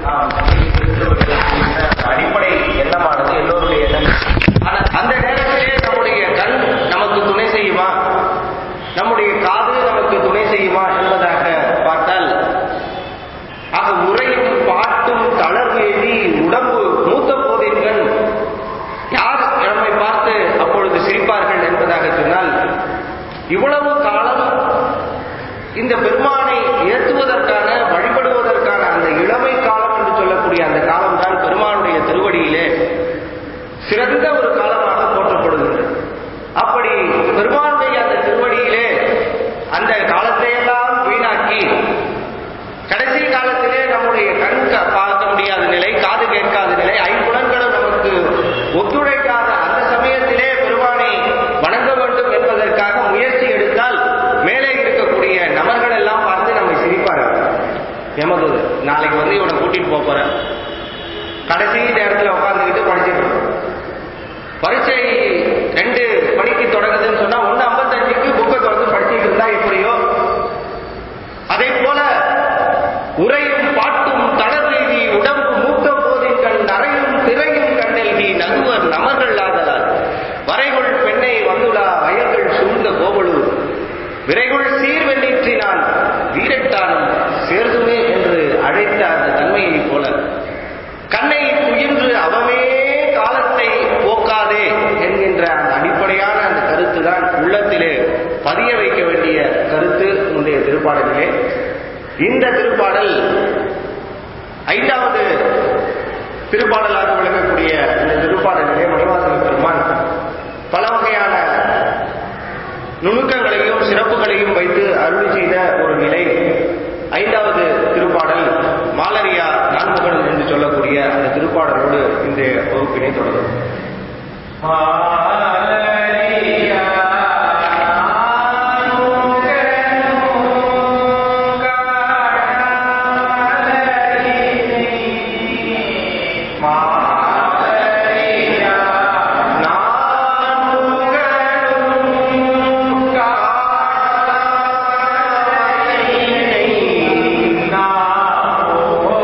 நாம் என்ற அடிப்படை எண்ணமானது எல்லோருடைய எண்ணம் ஆனா அந்த நேரத்திலே நம்முடைய கண் நமக்கு துணை செய்யுமா நம்முடைய காது நமக்கு துணை செய்யுமா என்பதாக பார்த்தால் ஆக உரையும் பாட்டும் தளர்வேதி உடம்பு மூத்த போதின்கள் யார் நம்மை பார்த்து அப்பொழுது சிரிப்பார்கள் என்பதாக சொன்னால் இவ்வளவு காலம் இந்த பெருமானை ஏற்றுவதற்கான வழிபடுவதற்கான அந்த இளமை காலம் என்று சொல்லக்கூடிய அந்த காலம்தான் பெருமானுடைய திருவடியிலே சிறந்த ஒரு காலமாக போற்றப்படுகின்றது அப்படி பெருமானுடைய அந்த திருவடியிலே அந்த காலத்தையெல்லாம் வீணாக்கி கடைசி காலத்திலே நம்முடைய கண் க- பார்க்க முடியாத நிலை காது கேட்காத நிலை ஐம்புலன்களும் நமக்கு ஒத்துழைக்காத அந்த சமயத்திலே பெருமானை வணங்க வேண்டும் என்பதற்காக முயற்சி எடுத்தால் மேலே இருக்கக்கூடிய நபர்கள் எல்லாம் பார்த்து நம்மை சிரிப்பார்கள் எமது நாளைக்கு வந்து இவனை கூட்டிட்டு போக போறேன் கடைசி நேரத்தில் உட்காந்துக்கிட்டு படிச்சுட்டு இருக்கோம். பரீட்சை ரெண்டு மணிக்கு தொடங்குதுன்னு சொன்னா ஒன்னு ஐம்பத்தஞ்சுக்கு புக்கை தொடர்ந்து படிச்சுட்டு இருந்தா எப்படியோ அதே போல உரையும் பாட்டும் தளர்வீதி உடம்பு மூத்த போதின் கண் நரையும் திரையும் கண்ணெல்கி நகுவர் நமர்கள் ஆதலால் வரைகுள் பெண்ணை வந்துலா வயல்கள் சூழ்ந்த கோவலூர் விரைகுள் சீர்வெண்ணிற்றினான் வீரட்டானும் சேர்துமே என்று அழைத்த அந்த தன்மையைப் போல கண்ணை துயின்று அவமே காலத்தை போக்காதே என்கின்ற அந்த அடிப்படையான அந்த கருத்து தான் உள்ளத்திலே பதிய வைக்க வேண்டிய கருத்து முந்தைய திருப்பாடலிலே இந்த திருப்பாடல் ஐந்தாவது திருப்பாடலாக விளங்கக்கூடிய இந்த திருப்பாடலிலே மணிவாசக பெருமான் பல வகையான நுணுக்கங்களையும் சிறப்புகளையும் வைத்து அருளி செய்த ஒரு நிலை ஐந்தாவது திருப்பாடல் மாலரியா நான்முகன் என்று சொல்லக்கூடிய அந்த திருப்பாடலோடு இந்த வகுப்பினை தொடரும்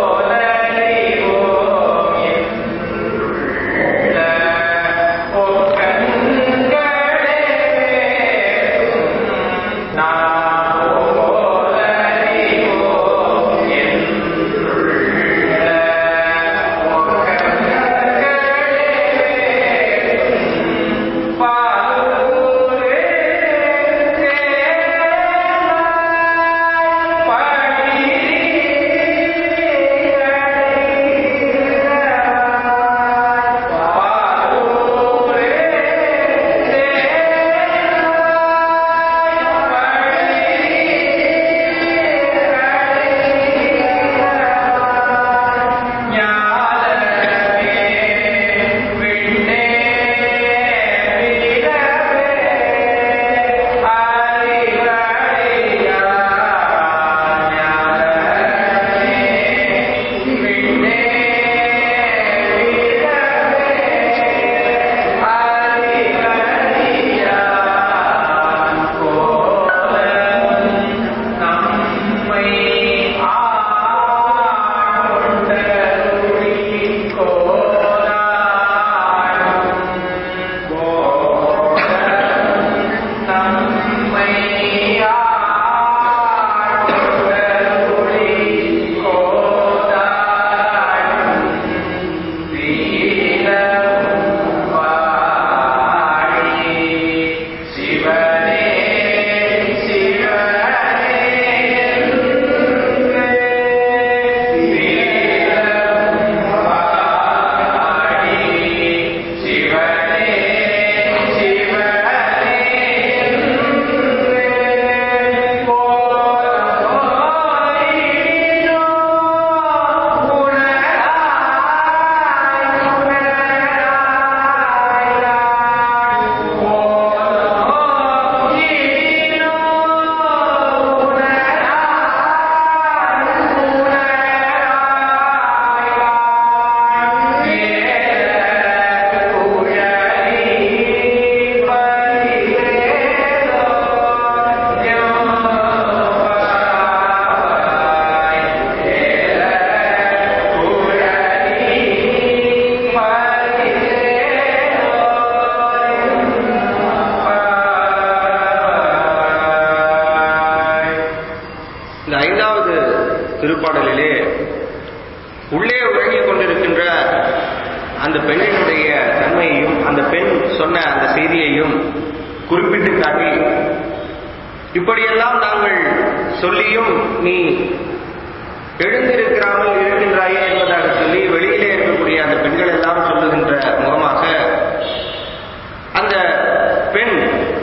Oh உள்ளே உறங்கிக் கொண்டிருக்கின்ற அந்த பெண்ணினுடைய தன்மையையும் அந்த பெண் சொன்ன அந்த செய்தியையும் குறிப்பிட்டு காட்டி இப்படியெல்லாம் நாங்கள் சொல்லியும் நீ எழுந்திருக்கிறாமல் இருக்கின்றாயே என்பதாக சொல்லி வெளியிலே இருக்கக்கூடிய அந்த பெண்கள் எல்லாம் சொல்லுகின்ற முகமாக அந்த பெண்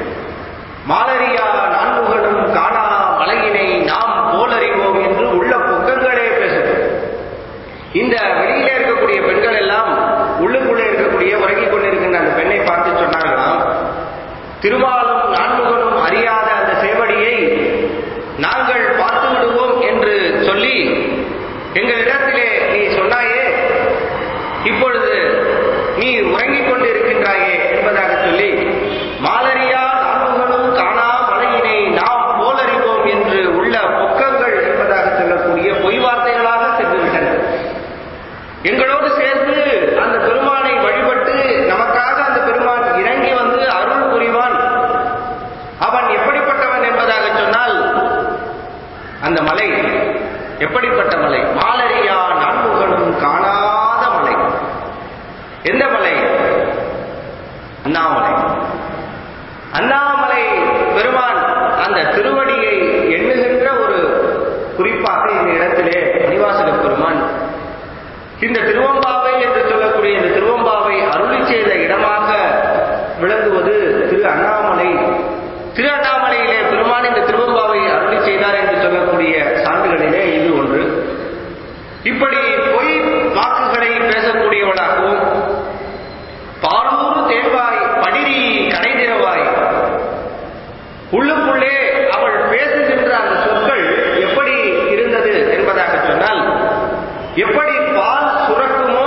மாலரியா நான்முகனும் காணா மலையினை நாம் போலறிவோம் என்று உள்ள பொக்கங்களே பேசுது இந்த வெளியிலே இருக்கக்கூடிய பெண்கள் எல்லாம் உள்ளுக்குள்ளே இருக்கக்கூடிய உறங்கிக் கொண்டிருக்கின்ற அந்த பெண்ணை பார்த்து சொன்னார்களாம் திருமாலும் நான்முகனும் அறியாத அந்த சேவடியை நாங்கள் பார்த்து விடுவோம் என்று சொல்லி எங்களிடத்திலே நீ சொன்னாயே இப்பொழுது நீ உறங்கிக் கொண்டு இருக்கின்றாயே என்பதாக சொல்லி மாலரியா நான்முகனும் காணா மலையினை நாம் போலறிவோம் என்று உள்ள பொக்கங்கள் என்பதாக சொல்லக்கூடிய பொய் வார்த்தைகளாக சென்று விட்டன எங்களோடு சேர்ந்து அந்த பெருமானை வழிபட்டு நமக்காக அந்த பெருமான் இறங்கி வந்து அருள் புரிவான் அவன் எப்படிப்பட்டவன் என்பதாக சொன்னால் அந்த மலை எப்படிப்பட்ட மலை மாலரியா நான்முகனும் காணாத மலை எந்த மலை அண்ணாமலை அண்ணாமலை பெருமான் அந்த திருவடியை எண்ணுகின்ற ஒரு குறிப்பாக இந்த இடத்திலே மணிவாசக பெருமான் இந்த திருவம்பாவை என்று சொல்லக்கூடிய இந்த திருவம்பாவை அருளி செய்த இடமாக விளங்குவது திரு அண்ணாமலை திரு அண்ணாமலையிலே பெருமான் இந்த திருவம்பாவை அருளி செய்தார் என்று சொல்லக்கூடிய சான்றுகளிலே இது ஒன்று இப்படி பொய் வாக்குகளை பேசக்கூடியவளாகவும் பாலூர் தேர்வாய் படிரி கடைதிரவாய் உள்ளுக்குள்ளே அவள் பேசுகின்ற அந்த சொற்கள் எப்படி இருந்தது என்பதாக சொன்னால் எப்படி பால் சுரக்குமோ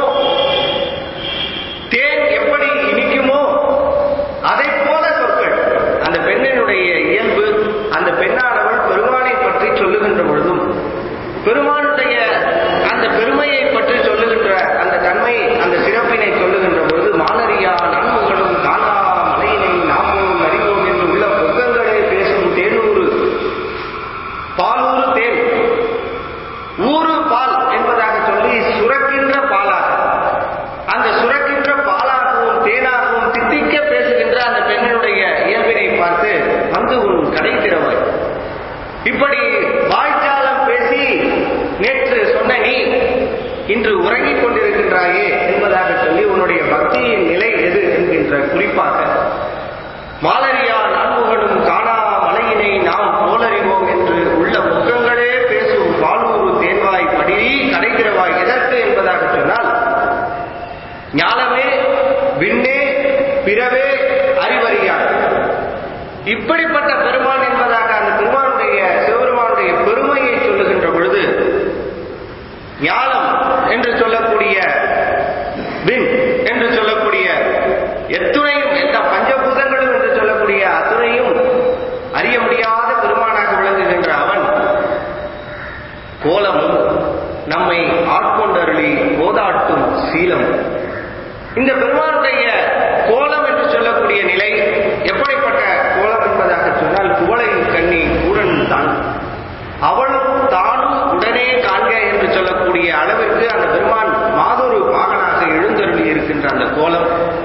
தேன் எப்படி இனிக்குமோ அதை போல சொற்கள் அந்த பெண்ணினுடைய இயல்பு அந்த பெண்ணானவள் பெருமானை பற்றி சொல்லுகின்ற பொழுதும் பெருமானுடைய அந்த பெருமையை பற்றி சொல்லுகின்ற அந்த தன்மை அந்த சிறப்பினை சொல்லுகின்ற பொழுது மாலரியா நன்முகளும் காணா மலையினை நாமும் அறிவோம் என்று உள்ள புத்தங்களே பேசும் தேனூறு பாலூறு தேன் ஊறு பால் என்பதாக சொல்லி சுரக்கின்ற பாலாக அந்த சுரக்கின்ற பாலாகவும் தேனாகவும் தித்திக்க பேசுகின்ற அந்த பெண்ணினுடைய இயல்பினை பார்த்து வந்து உன் கடை திறவாய் இப்படி வாய்ச்சாலம் பேசி நேற்று சொன்ன நீ இன்று உறங்கிக் கொண்டிருக்கின்றாயே என்பதாக சொல்லி உன்னுடைய பக்தியின் நிலை எது என்கின்ற குறிப்பாக மாலரியா நான்முகனும் காணா மலையினை நாம் போலறிவோம் என்று உள்ள புக்கங்களே பேசும் பாலூரு தேன்வாய் படிரி கடைக்கிறவாய் எதற்கு என்பதாக சொன்னால் ஞானமே விண்ணே பிறவே அறிவறியார் இப்படிப்பட்ட பெருமான் என்பதாக அந்த பெருமானுடைய சிவபெருமானுடைய பெருமையை சொல்லுகின்ற பொழுது ஞானம் என்று சொல்லக்கூடிய விண் என்று சொல்லக்கூடிய எத்துணையும் எந்த பஞ்சபூதங்களும் என்று சொல்லக்கூடிய அத்துணையும் அறிய முடியாத பெருமானாக விளங்குகின்ற அவன் கோலமும் நம்மை ஆட்கொண்டருளி போதாட்டும் சீலம் இந்த பெருமானுடைய கோலம் என்று சொல்லக்கூடிய நிலை எப்படிப்பட்ட கோலம் என்பதாக சொன்னால் குவளையின் கண்ணி கூடன் தான் அவளும் தானும் உடனே காண்க என்று சொல்லக்கூடிய அளவிற்கு அந்த பெருமான் மாதொரு வாகனாக எழுந்தருளி இருக்கின்ற அந்த கோலம்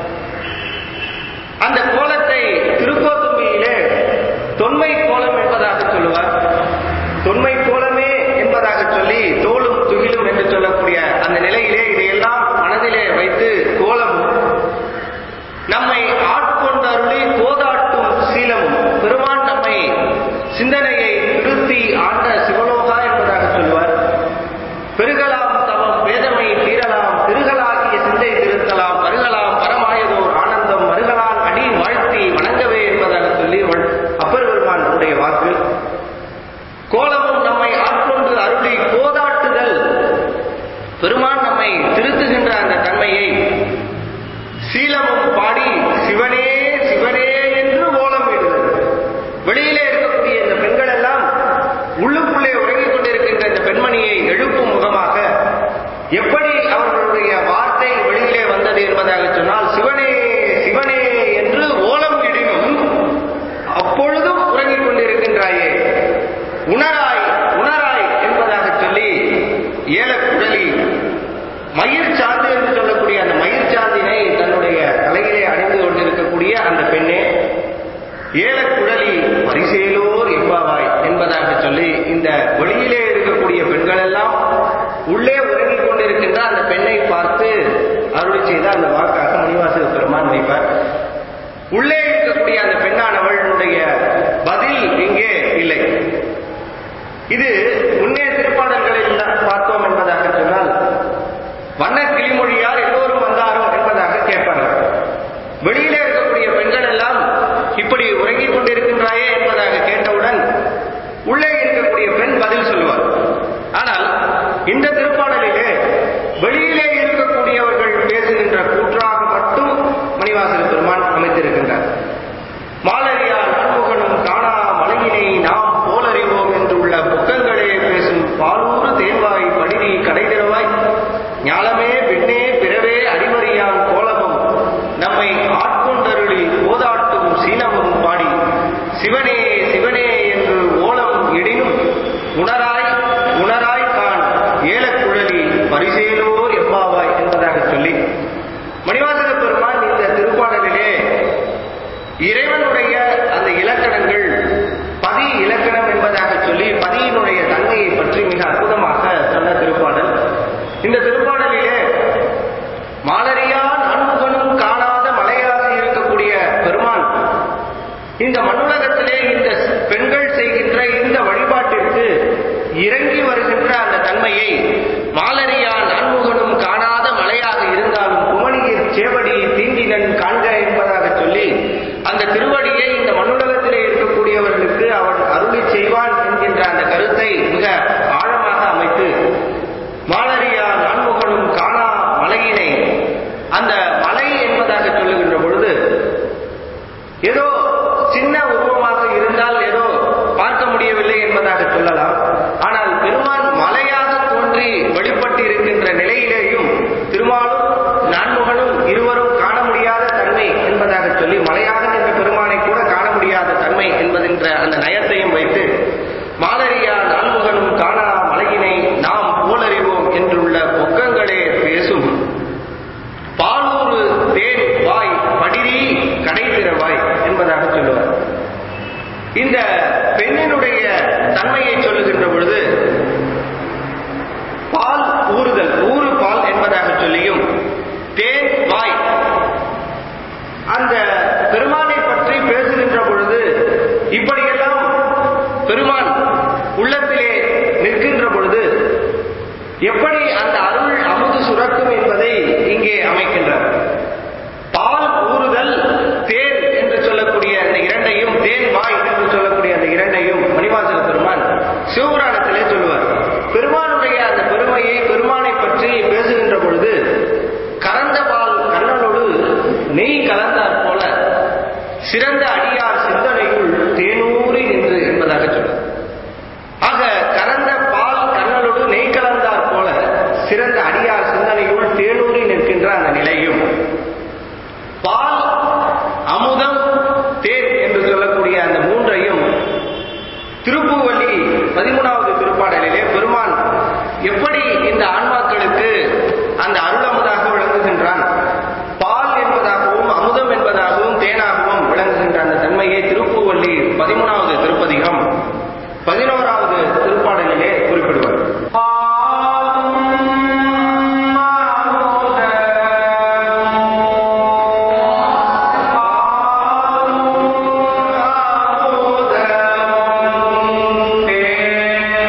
அந்த கோலத்தை திருக்கோத்தும்பியிலே தொன்மை கோலம் என்பதாக சொல்லுவார் தொன்மை கோலமே என்பதாக சொல்லி தோளும் துகிலும் என்று சொல்லக்கூடிய அந்த நிலையிலே இதையெல்லாம் மனதிலே வைத்து கோலம் நம்மை ஆட்கொண்டருளி கோதாட்டும் சீலமும் பெருமான் நம்மை சிந்தனையை திருத்தி ஆண்ட சிவலோகா என்பதாக சொல்வார் பெருகலாம் தவம் வேதமை தீரலாம் திருகலாகிய சிந்தை திருத்தலாம் பருகலாம் பரமாயதோர் ஆனந்தம் மருகலான் அடி வாழ்த்தி வணங்கவே என்பதாக சொல்லி வள்- அப்பர் பெருமான் உடைய வாக்கு கோலமும் நம்மை ஆட்கொண்டு அருளி கோதாட்டுதல் பெருமான் நம்மை திருத்துகின்ற அந்த தன்மையை சீலமும் பாடி சிவனே சிவனே என்று ஓலம் இடுதல் வெளியிலே இருக்கக்கூடிய இந்த பெண்கள் எல்லாம் உள்ளுக்குள்ளே உறங்கிக் கொண்டிருக்கின்ற இந்த பெண்மணியை எழுப்பும் முகமாக எப்படி அவர்களுடைய வார்த்தை வெளியிலே வந்தது என்பதாக சொன்னால் சிவனே சிவனே என்று ஓலம் இடினும் அப்பொழுதும் உறங்கிக் கொண்டிருக்கின்றாயே உணராய் உணராய் என்பதாக சொல்லி ஏலக்குழலி ஏலக்குழலி பரிசேலோர் எம்பாவாய் என்பதாக சொல்லி இந்த வெளியிலே இருக்கக்கூடிய பெண்கள் எல்லாம் உள்ளே உறங்கிக் கொண்டிருக்கின்ற அந்த பெண்ணை பார்த்து அருள் செய்த அந்த வாக்காக மணிவாசக பெருமான் நினைப்பார் உள்ளே இருக்கக்கூடிய அந்த பெண்ணானவளுடைய பதில் இங்கே இல்லை இது முன்னே திருப்பாடல்களில் பார்த்தோம் என்பதாக சொன்னால் வண்ண கிளிமொழியார் எல்லோரும் வந்தாரோ என்பதாக கேட்பார்கள் வெளியிலே இருக்கக்கூடிய பெண்கள் எல்லாம் இப்படி உறங்கிக் கொண்டிருக்கின்றாயே என்பதாக கேட்டவுடன் உள்ளே இருக்கக்கூடிய பெண் பதில் சொல்லுவார் ஆனால் இந்த திருப்பாடலிலே வெளியிலே இருக்கக்கூடியவர்கள் பேசுகின்ற கூற்றாக மட்டும் மணிவாசக பெருமான் அமைத்திருக்கின்றார் மாலரியா நான்முகனும் காணா மலையினை நாம் போலறிவோம் என்று உள்ள புக்கங்களே பேசும் பாலூறு தேன்வாய் படிதி கடைதிரவாய் ஞாலமே பெண்ணே பிறவே அடிமறியான் கோலமும் நம்மை ஆட்கொண்டருளி போதாட்டும் சீனமும் பாடி சிவனே சிவனே என்று ஓலம் இடினும் உணராய் உணராய் தான் ஏலக்குழலி பரிசேலோர் எப்பாவாய் என்பதாக சொல்லி மணிவாசக பெருமான் இந்த திருப்பாடலிலே இறைவனுடைய அந்த இலக்கணங்கள் பதி இலக்கணம் என்பதாக சொல்லி பதியினுடைய தன்மையை பற்றி மிக அற்புதமாக சொன்ன திருப்பாடல் இந்த திருப்பாடலிலே மாலரியா நான்முகனும் காணாத மலையாக இருக்கக்கூடிய பெருமான் இந்த மண்ணுலகத்திலே இந்த பெண்கள் செய்கின்ற இந்த வழிபாட்டிற்கு இறங்கி வருகின்ற அந்த தன்மையை மாலரியா நான்முகனும் காணாத மலையாக இருந்தாலும் குமணியில் சேவடி தீண்டினன் காண்க என்பதாக சொல்லி அந்த திருவடியை இந்த மண்ணுலகத்திலே இருக்கக்கூடியவர்களுக்கு அவன் அருளி செய்வான் என்கின்ற அந்த கருத்தை மிக ஆழமாக அமைத்து மாலரியா நான்முகனும் காணா மலையினை அந்த மலை என்பதாக சொல்லுகின்ற பொழுது ஏதோ சின்ன உருவமாக இருந்தால் ஏதோ பார்க்க முடியவில்லை என்பதாக சொல்லலாம் ஆனால் பெருமான் மலையாக தோன்றி வெளிப்பட்டு இருக்கின்ற நிலையிலேயும் திருமாலும் நான்முகனும் இருவரும் காண முடியாத தன்மை என்பதாக சொல்லி மலையாக நின்ற பெருமானை கூட காண முடியாத தன்மை என்பதென்ற அந்த நயத்தையும் வைத்து மாலரியா நான்முகனும் காணா மலையினை நாம் போலறிவோம் என்றுள்ள பொக்கங்களே பேசும் பாலூரு தேன் வாய் படிரி கடைதிற வாய் என்பதாக சொல்லுவார் இந்த பெண்ணினுடைய தன்மையை சொல்லுகின்ற பொழுது பால் ஊறுதல் ஊறு பால் என்பதாக சொல்லியும் தேன் வாய் அந்த பெருமானை பற்றி பேசுகின்ற பொழுது இப்படியெல்லாம் பெருமான் உள்ளத்திலே நிற்கின்ற பொழுது எப்படி அந்த அருள் அமுது சுரக்கும் என்பதை இங்கே அமைக்கின்றார் பால் ஊறுதல் தேன் என்று சொல்லக்கூடிய அந்த இரண்டையும் தேன் வாய் என்று சொல்லக்கூடிய அந்த இரண்டையும் மணிவாசக பெருமான் சிவபுராணத்திலே சொல்லுவார் பெருமானுடைய அந்த பெருமையை பெருமானை பற்றி பேசுகின்ற பொழுது கறந்த பால் கண்ணனோடு நெய் கலந்தாற் போல சிறந்த அடியார் சிந்தனையுள் தேனூறி நின்று என்பதாக சொல்லுவார் ஆக கறந்த பால் கண்ணலோடு நெய் கலந்தாற் போல சிறந்த அடியார் சிந்தனையுள் தேனூறி நிற்கின்ற அந்த நிலையும் பால் அமுதம் தேன் என்று சொல்லக்கூடிய அந்த மூன்றையும் திருப்புவள்ளி பதிமூணாவது திருப்பாடலிலே பெருமான் எப்படி இந்த ஆன்மாக்களுக்கு அந்த அருளமுதாக விளங்குகின்றான் பால் என்பதாகவும் அமுதம் என்பதாகவும் தேனாகவும் விளங்குகின்ற அந்த தன்மையை திருப்புவள்ளி பதிமூணாவது திருப்பதிகம் பதினோராவது திருப்பாடலிலே குறிப்பிடுவார் ஆ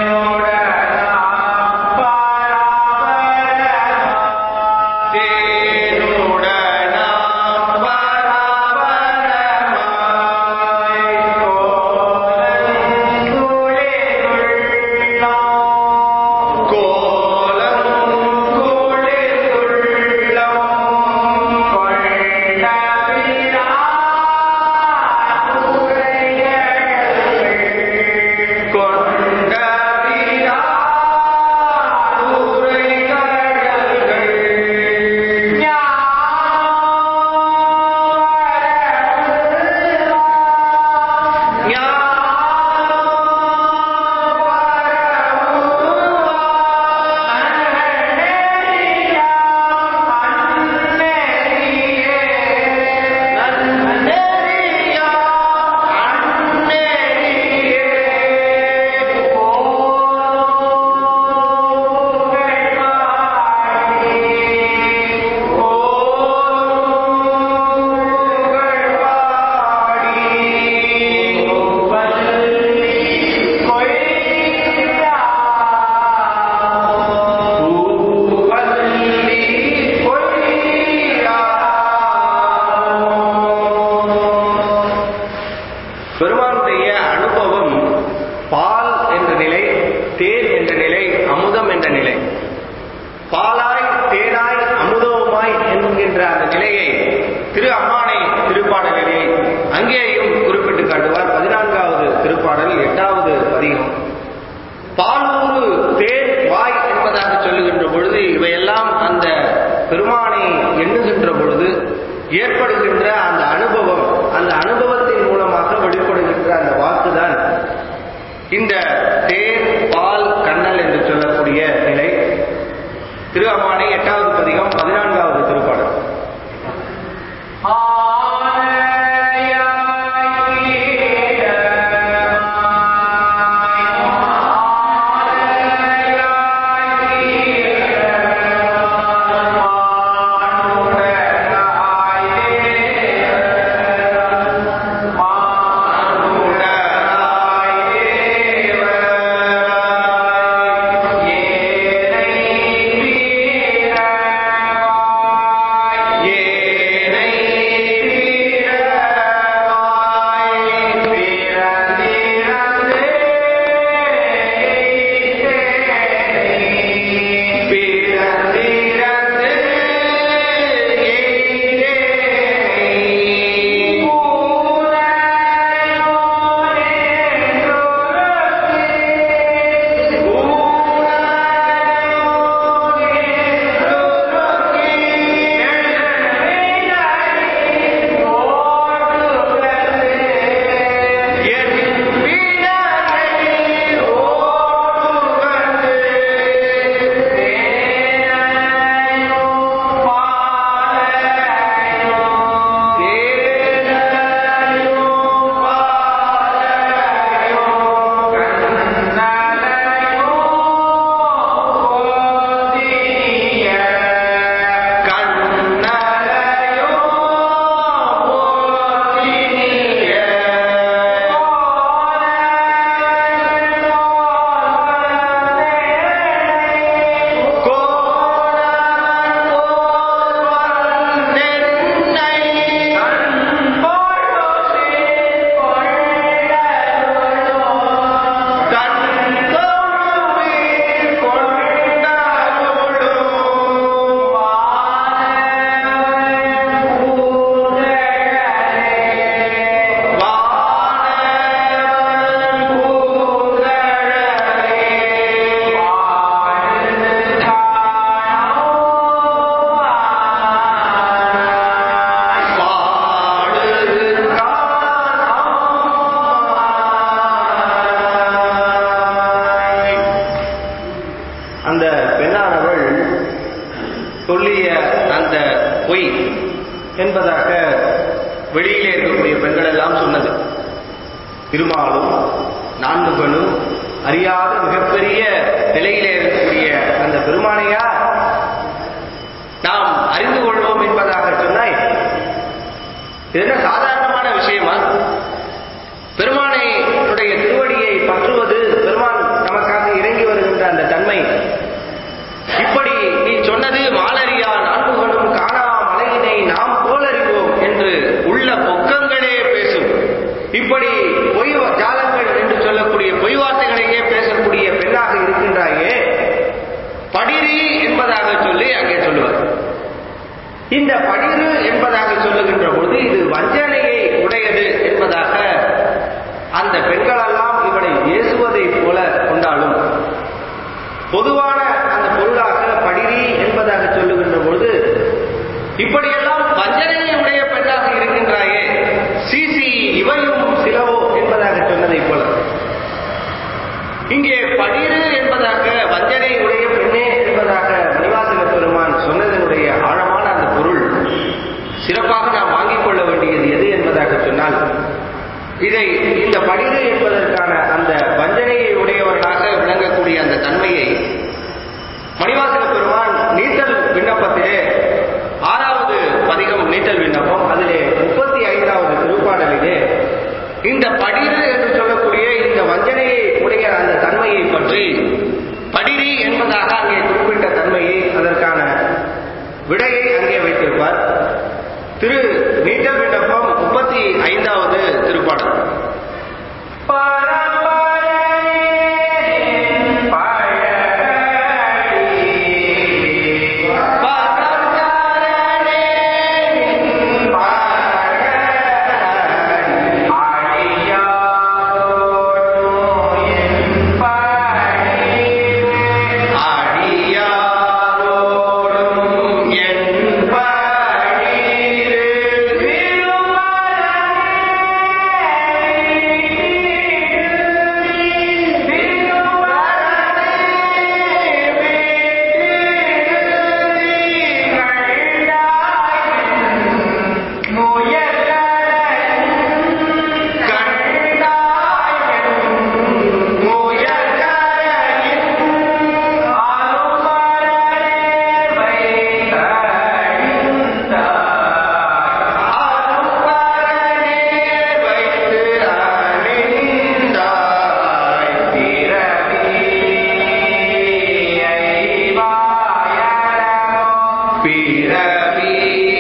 என்கின்ற அந்த நிலையை திரு அம்மானை திருப்பாடலிலே அங்கேயும் குறிப்பிட்டு காட்டுவார் பதினான்காவது திருப்பாடல் எட்டாவது பதிகம் பாலூரு தேன் வாய் என்பதாக சொல்லுகின்ற பொழுது இவையெல்லாம் அந்த பெருமானை எண்ணுகின்ற பொழுது ஏற்படுகின்ற அந்த அனுபவம் அந்த அனுபவத்தின் மூலமாக வெளிப்படுகின்ற அந்த வாக்குதான் இந்த தேன் பால் கண்ணல் என்று சொல்லக்கூடிய நிலை திரு அம்மானை எட்டாவது பதிகம் பதினான்காவது திருப்பாடல் அந்த பெண்ணானவள் சொல்லிய அந்த பொய் என்பதாக வெளியிலே இருக்கக்கூடிய பெண்கள் எல்லாம் சொன்னது திருமாலும் நான்முகனும் அறியாத மிகப்பெரிய நிலையிலே இருக்கக்கூடிய அந்த பெருமானையா நாம் அறிந்து கொள்வோம் என்பதாக சொன்னாய் இது என்ன சாதாரணமான விஷயமா பெருமானையுடைய திருவடியை பற்றுவது பெருமான் நமக்காக இறங்கி வருகின்ற அந்த தன்மை இப்படி நீ சொன்னது மாலரியா நான்முகனும் காணா மலையினை நாம் போலறிவோம் என்று உள்ள பொக்கங்களே பேசும் இப்படி பொய் ஜாலங்கள் என்று சொல்லக்கூடிய பொய் வார்த்தைகளையே பேசக்கூடிய பெண்ணாக இருக்கின்றாயே படிரி என்பதாக சொல்லி அங்கே சொல்லுவார் இந்த படிரு என்பதாக சொல்லுகின்ற பொழுது இது வஞ்சனையை உடையது என்பதாக அந்த பெண்களெல்லாம் இவனை ஏசுவதைப் போல கொண்டாலும் பொதுவான அந்த பொருளாக படிரி என்பதாக சொல்லுகின்ற பொழுது இப்படியெல்லாம் வஞ்சனையை உடைய பெண்ணாக இருக்கின்றாயே சிசி இவையும் சிலவோ என்பதாக சொன்னதைப் போல இங்கே படிரு என்பதாக வஞ்சனை உடைய பெண்ணே என்பதாக மணிவாசக பெருமான் சொன்னதனுடைய ஆழமான அந்த பொருள் சிறப்பாக நாம் வாங்கிக் கொள்ள வேண்டியது எது என்பதாக சொன்னால் இதை இந்த படிரு என்பதற்கான அந்த வஞ்சனையை உடையவர்களாக விளங்கக்கூடிய அந்த தன்மையை மணிவாசக பெருமான் நீத்தல் விண்ணப்பத்திலே ஆறாவது பதிகம் நீட்டல் விண்ணப்பம் அதிலே முப்பத்தி ஐந்தாவது திருப்பாடலிலே இந்த படிரு என்று சொல்லக்கூடிய இந்த வஞ்சனையை உடைய அந்த தன்மையை பற்றி படிரி என்பதாக அங்கே குறிப்பிட்ட தன்மையை அதற்கான விடையை அங்கே வைத்திருப்பார் திரு நீட்டல் விண்ணப்பம் முப்பத்தி ஐந்தாவது திருப்பாடல் பரம்பரையின் பிறவி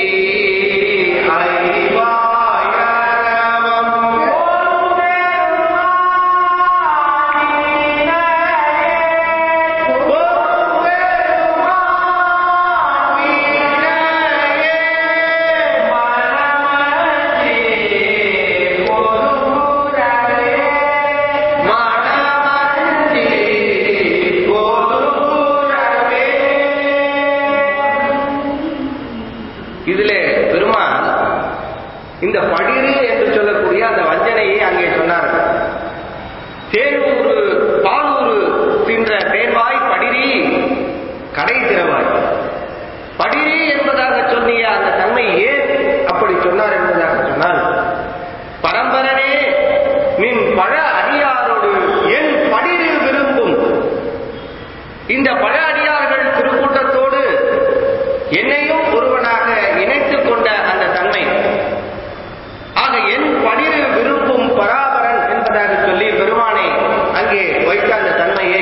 ஐவாயிரமம் இதிலே பெருமான் இந்த படிறு என்று சொல்லக்கூடிய அந்த வஞ்சனையை அங்கே சொன்னார்கள் தேனூறு பாலூறு தின்ற தேன்வாய் படிரி கடை திறவாய் படிரி என்பதாக சொன்னிய அந்த தன்மை ஏன் அப்படி சொன்னார் என்பதாக சொன்னால் பரம்பரனே நின் பழ அடியாரோடு என் படிரு விரும்பும் இந்த பழ அடியார்கள் திருக்கூட்டத்தோடு என்னையும் ஒருவனாக இணைத்துக் கொண்ட அந்த தன்மை ஆக என் படிரு விரும்பும் பராபரன் என்பதாக சொல்லி பெருமானை அங்கே வைத்த அந்த தன்மையை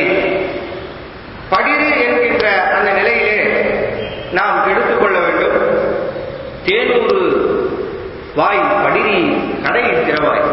படிரு என்கின்ற அந்த நிலையிலே நாம் எடுத்துக்கொள்ள வேண்டும் தேனூறு வாய் படிரி கடை திறவாய்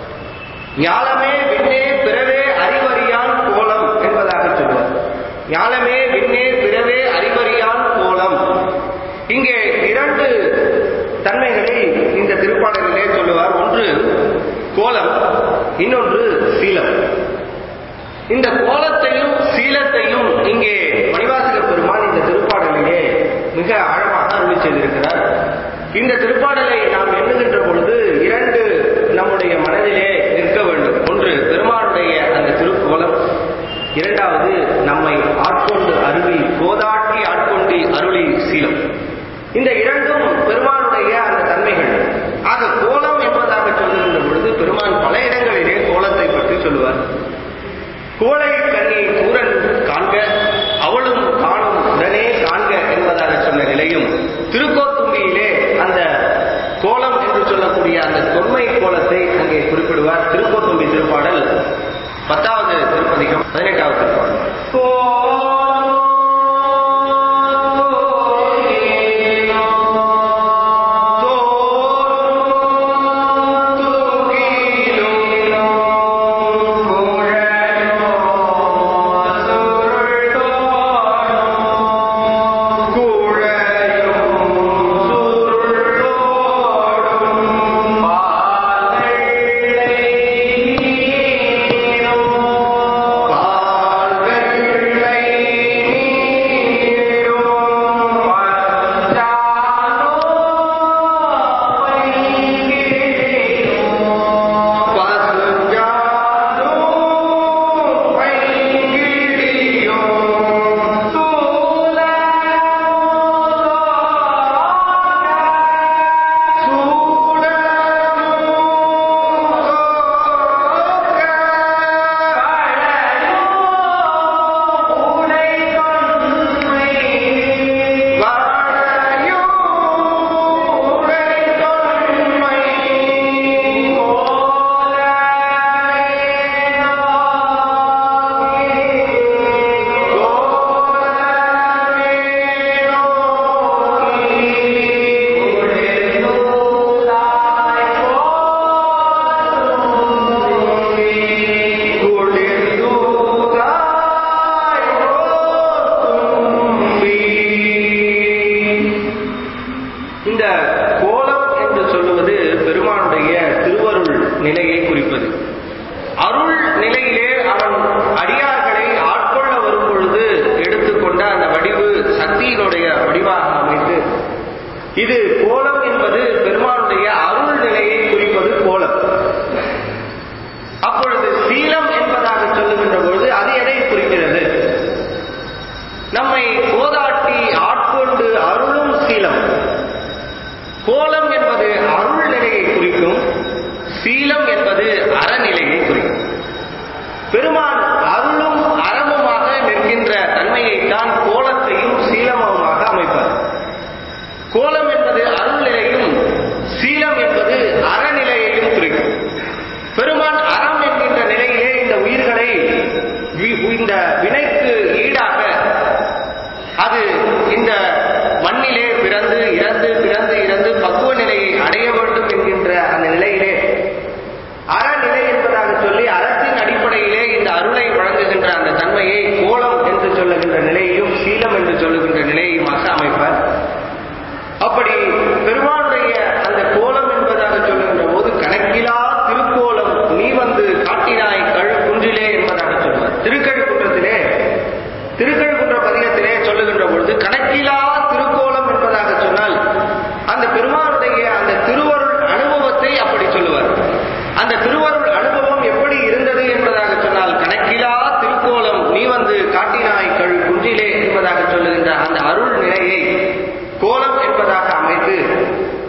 ஞாலமே விண்ணே பிறவே அறிவறியான் கோலம் என்பதாக சொல்வார் ஞாலமே விண்ணே பிறவே அறிவறியான் கோலம் இங்கே இரண்டு தன்மைகளை இந்த திருப்பாடலிலே சொல்லுவார் ஒன்று கோலம் இன்னொன்று சீலம் இந்த கோலத்தையும் சீலத்தையும் இங்கே மணிவாசக பெருமான் இந்த திருப்பாடலிலே மிக ஆழமாக அருளி செய்திருக்கிறார் இந்த திருப்பாடலை நாம் எண்ணுகின்ற பொழுது இரண்டு நம்முடைய மனதிலே நிற்க வேண்டும் ஒன்று பெருமானுடைய அந்த திருக்கோலம் இரண்டாவது நம்மை ஆட்கொண்டு அருளி கோதாட்டி ஆட்கொண்டு அருளி சீலம் இந்த இரண்டும் பெருமானுடைய அந்த தன்மைகள் ஆக கோலம் என்பதாக சொல்லுகின்ற பொழுது பெருமான் பல இடங்களிலே கோலத்தை பற்றி சொல்லுவார் கோலை கண்ணி கூரன் காண்க அவளும் காணும் உடனே காண்க என்பதாக சொன்ன நிலையும் திருக்கோத்தும்பியிலே அந்த கோலம் என்று சொல்லக்கூடிய அந்த தொன்மை கோலத்தை அங்கே குறிப்பிடுவார் திருக்கோத்தும்பி திருப்பாடல் பத்தாவது திருப்பதிகம் பதினெட்டாவது திருப்பாடல் இந்த கோலம் என்று சொல்லுவது பெருமானுடைய திருவருள் நிலையை குறிப்பது அருள் நிலையிலே அவன் அடியார்களை ஆட்கொள்ள வரும் பொழுது எடுத்துக்கொண்ட அந்த வடிவு சக்தியினுடைய வடிவாக அமைத்து இது கோலம் என்பது பெருமானுடைய அருள் நிலையை குறிப்பது கோலம் அப்பொழுது சீலம் என்பதாக சொல்லுகின்ற பொழுது அது எதை குறிக்கிறது நம்மை கோதாட்டி ஆட்கொண்டு அருளும் சீலம் கோலம் என்பது அருள் நிலையை குறிக்கும் சீலம் என்பது அறநிலையை குறிக்கும் பெருமான் அருளும் அறமுமாக நிற்கின்ற தன்மையைத்தான் கோலத்தையும் சீலமுமாக அமைப்பார் கோலம் என்பது அருள் நிலையும் சீலம் என்பது அறநிலையையும் குறிக்கும் பெருமான் அறம் என்கின்ற நிலையிலே இந்த உயிர்களை வி- இந்த வினைக்கு ஈடாக அது இந்த மண்ணிலே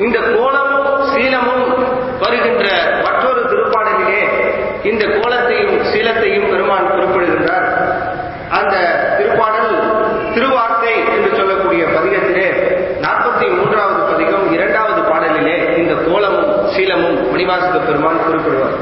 இந்த கோலமும் சீலமும் வருகின்ற மற்றொரு திருப்பாடலிலே இந்த கோலத்தையும் சீலத்தையும் பெருமான் குறிப்பிடுகின்றார் அந்த திருப்பாடல் திருவார்த்தை என்று சொல்லக்கூடிய பதிகத்திலே நாற்பத்தி மூன்றாவது பதிகம் இரண்டாவது பாடலிலே இந்த கோலமும் சீலமும் மணிவாசக பெருமான் குறிப்பிடுவார்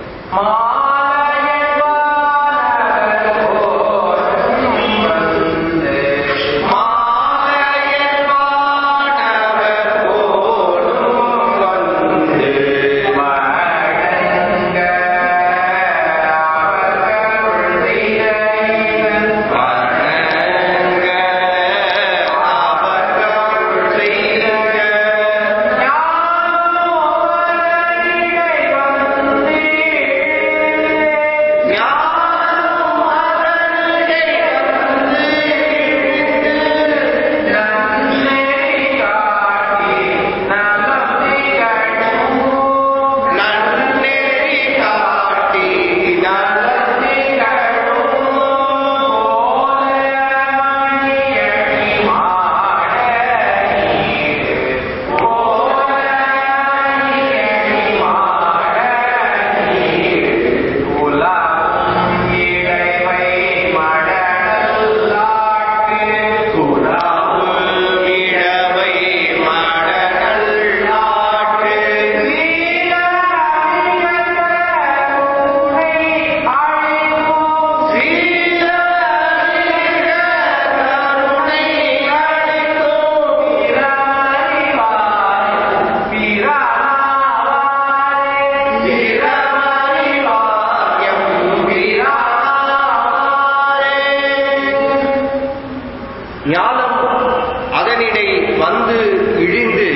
ஞானம் அதனிடை வந்து இழிந்து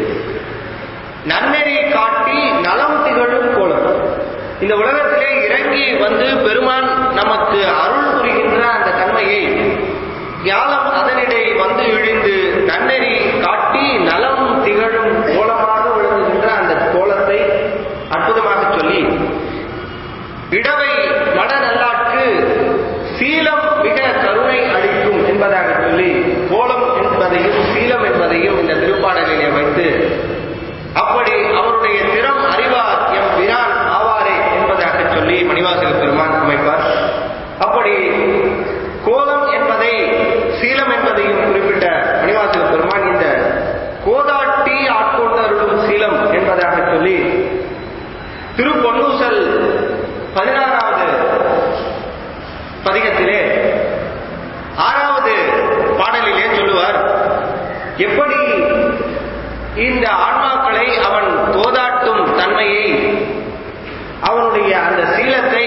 நன்னெறி காட்டி நலம் திகழும் கோலம் இந்த உலகத்திலே இறங்கி வந்து பெருமான் நமக்கு அருள் புரிகின்ற அந்த தன்மையை ஞானம் அதனிடை வந்து இழிந்து நன்னெறி காட்டி நலம் திகழும் கோலமாக விளங்குகின்ற அந்த கோலத்தை அற்புதமாக சொல்லி இடவை மட நல்லாட்கு சீலம் மிக கருணை அளிக்கும் என்பதாக சொல்லி கோலம் என்பதையும் சீலம் என்பதையும் இந்த திருப்பாடலிலே வைத்து அப்படி அவருடைய திறம் அறிவார் எம் பிரான் ஆவாரே என்பதாக சொல்லி மணிவாசக பெருமான் அமைப்பார் அப்படி கோலம் என்பதை சீலம் என்பதையும் குறிப்பிட்ட மணிவாசக பெருமான் இந்த கோதாட்டி ஆட்கொண்டு அருளும் சீலம் என்பதாக சொல்லி திரு பொன்னூசல் பதினாறாவது பதிகத்திலே ஆறாவது பாடலிலே சொல்லுவார் எப்படி இந்த ஆன்மாக்களை அவன் தோதாட்டும் தன்மையை அவனுடைய அந்த சீலத்தை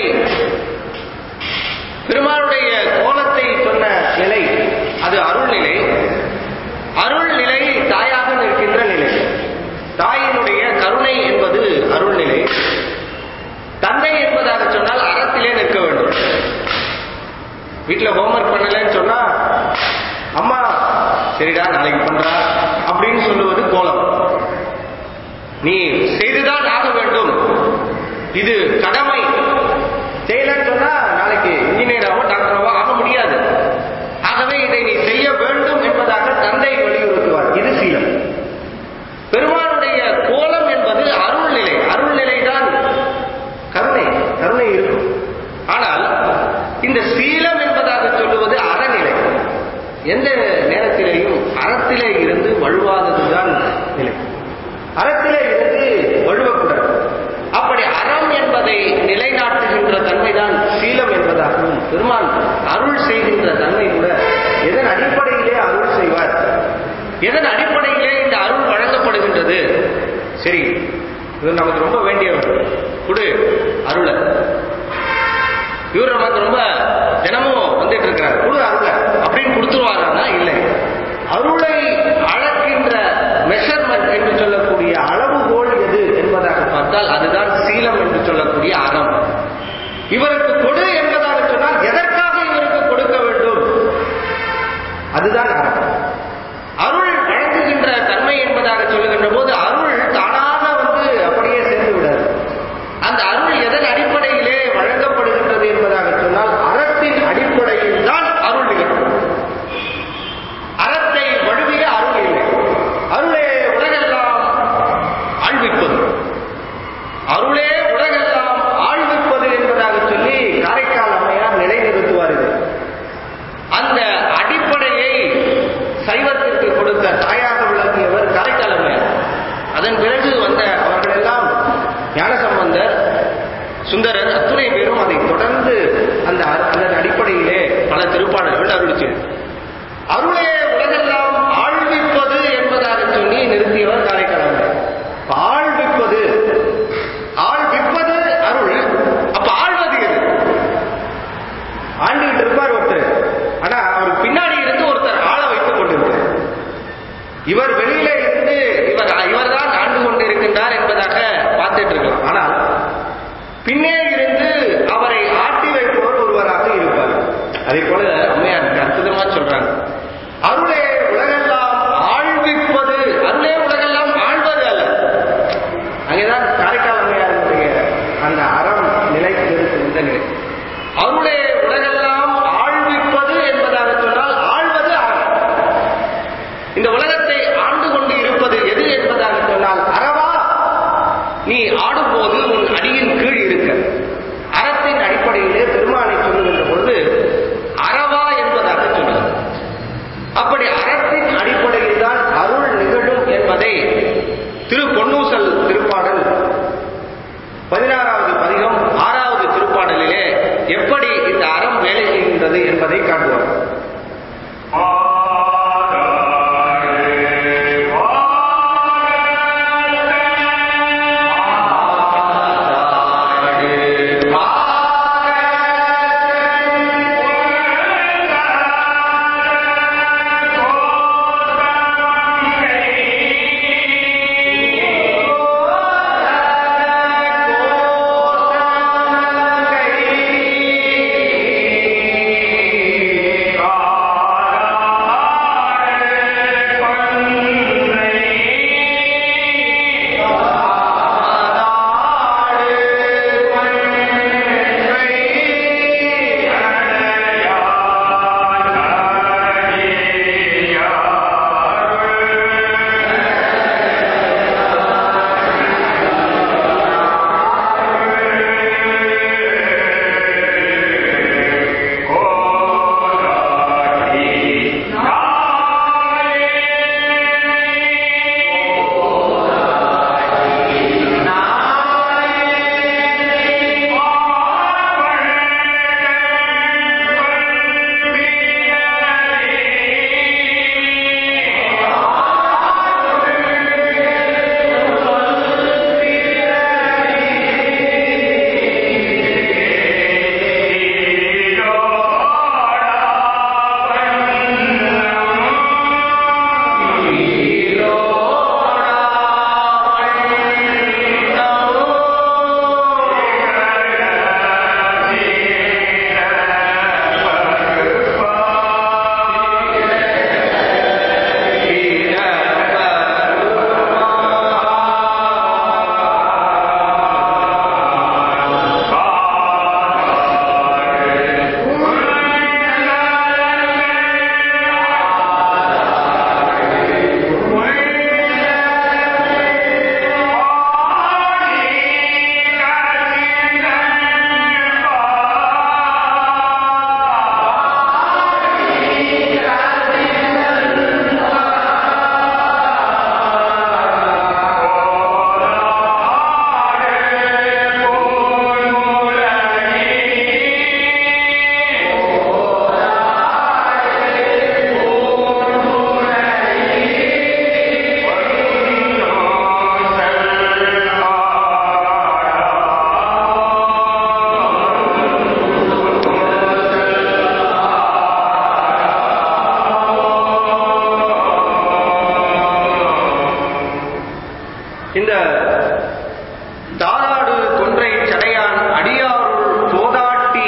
பெருமானுடைய கோலத்தை சொன்ன நிலை அது அருள் நிலை அருள் நிலை தாயாக நிற்கின்ற நிலை தாயினுடைய கருணை என்பது அருள் நிலை தந்தை என்பதாக சொன்னால் அறத்திலே நிற்க வேண்டும் வீட்டுல ஹோம்ஒர்க் பண்ணலன்னு சொன்னா அம்மா சரிடா நாளைக்கு பண்றா அப்படின்னு சொல்லுவது கோலம் நீ செய்துதான் ஆக வேண்டும் இது கடமை செய்யலன்னு சொன்னா நாளைக்கு இன்ஜினியராவோ டாக்டராவோ ஆக முடியாது ஆகவே இதை நீ செய்ய வேண்டும் என்பதாக தந்தை வலியுறுத்துவார் இது சீலம் பெருமானுடைய கோலம் என்பது அருள் நிலை அருள் நிலைதான் கருணை கருணை இருக்கும் ஆனால் இந்த சீலம் என்பதாக சொல்லுவது அறநிலை எந்த நேரத்திலேயும் அறத்திலே இருந்து வழுவாததுதான் நிலை அறத்திலே இருந்து வழுவக்கூடாது அப்படி அறம் என்பதை நிலைநாட்டுகின்ற தன்மைதான் சீலம் என்பதாகவும் பெருமான் அருள் செய்கின்ற தன்மை கூட எதன் அடிப்படையிலே அருள் செய்வார் எதன் அடிப்படையிலே இந்த அருள் வழங்கப்படுகின்றது சரி இது நமக்கு ரொம்ப வேண்டியவர் கொடு அருளை இவர் நமக்கு ரொம்ப தினமும் வந்துட்டு இருக்கிறார் குடு அருளை அப்படின்னு கொடுத்துருவாரா இல்லை அருளை அளக்கின்ற மெஷர்மெண்ட் என்று சொல்லக்கூடிய அளவுகோல் எது என்பதாக பார்த்தால் அதுதான் சீலம் என்று சொல்லக்கூடிய அறம் இவருக்கு கொடு என்பதாக சொன்னால் எதற்காக இவருக்கு கொடுக்க வேண்டும் அதுதான் அறம் அருள் வழங்குகின்ற தன்மை என்பதாக சொல்லுகின்ற போது அருள் தானாக வந்து அப்படியே சேர்ந்து விடாது அந்த அருள் எதன் அடிப்படையிலே வழங்கப்படுகின்றது என்பதாக சொன்னால் அறத்தின் அடிப்படையில் தான் அருள் நிகழும் அறத்தை வழுவி இவர் வெளியில இருந்து இவர் இவர்தான் ஆண்டு கொண்டிருக்கின்றார் என்பதாக பார்த்துட்டு இருக்கலாம் ஆனால் பின்னே இருந்து அவரை ஆட்டி வைப்பவர் ஒருவராக இருப்பார் அதே போல அம்மையார் மிக அற்புதமா சொல்றாங்க அருளே உலகெல்லாம் ஆழ்விப்பது அருளே உலகெல்லாம் ஆழ்வது அல்ல அங்கேதான் காரைக்கால் அம்மையாருடைய அந்த அறம் நிலைத்திருக்கும் இந்த நிலை அருளே உலகெல்லாம் ஆழ்விப்பது என்பதாக சொன்னால் ஆழ்வது அறம் இந்த உலகத்தை ஆண்டு கொண்டு இருப்பது எது என்பதாக சொன்னால் அறவா நீ ஆடும்போது உன் அடியின் கீழ் இருக்க அறத்தின் அடிப்படையிலே பெருமானை சொல்லுகின்ற பொழுது அறவா என்பதாக சொல்லுகிறது அப்படி அறத்தின் அடிப்படையில் தான் அருள் நிகழும் என்பதை திரு பொன்னூசல் திருப்பாடல் பதினாறாவது பதிகம் ஆறாவது திருப்பாடலிலே எப்படி இந்த அறம் வேலை செய்கின்றது என்பதை காட்டுவார் இந்த தாராடு கொன்றை சடையான் அடியாருள் கோதாட்டி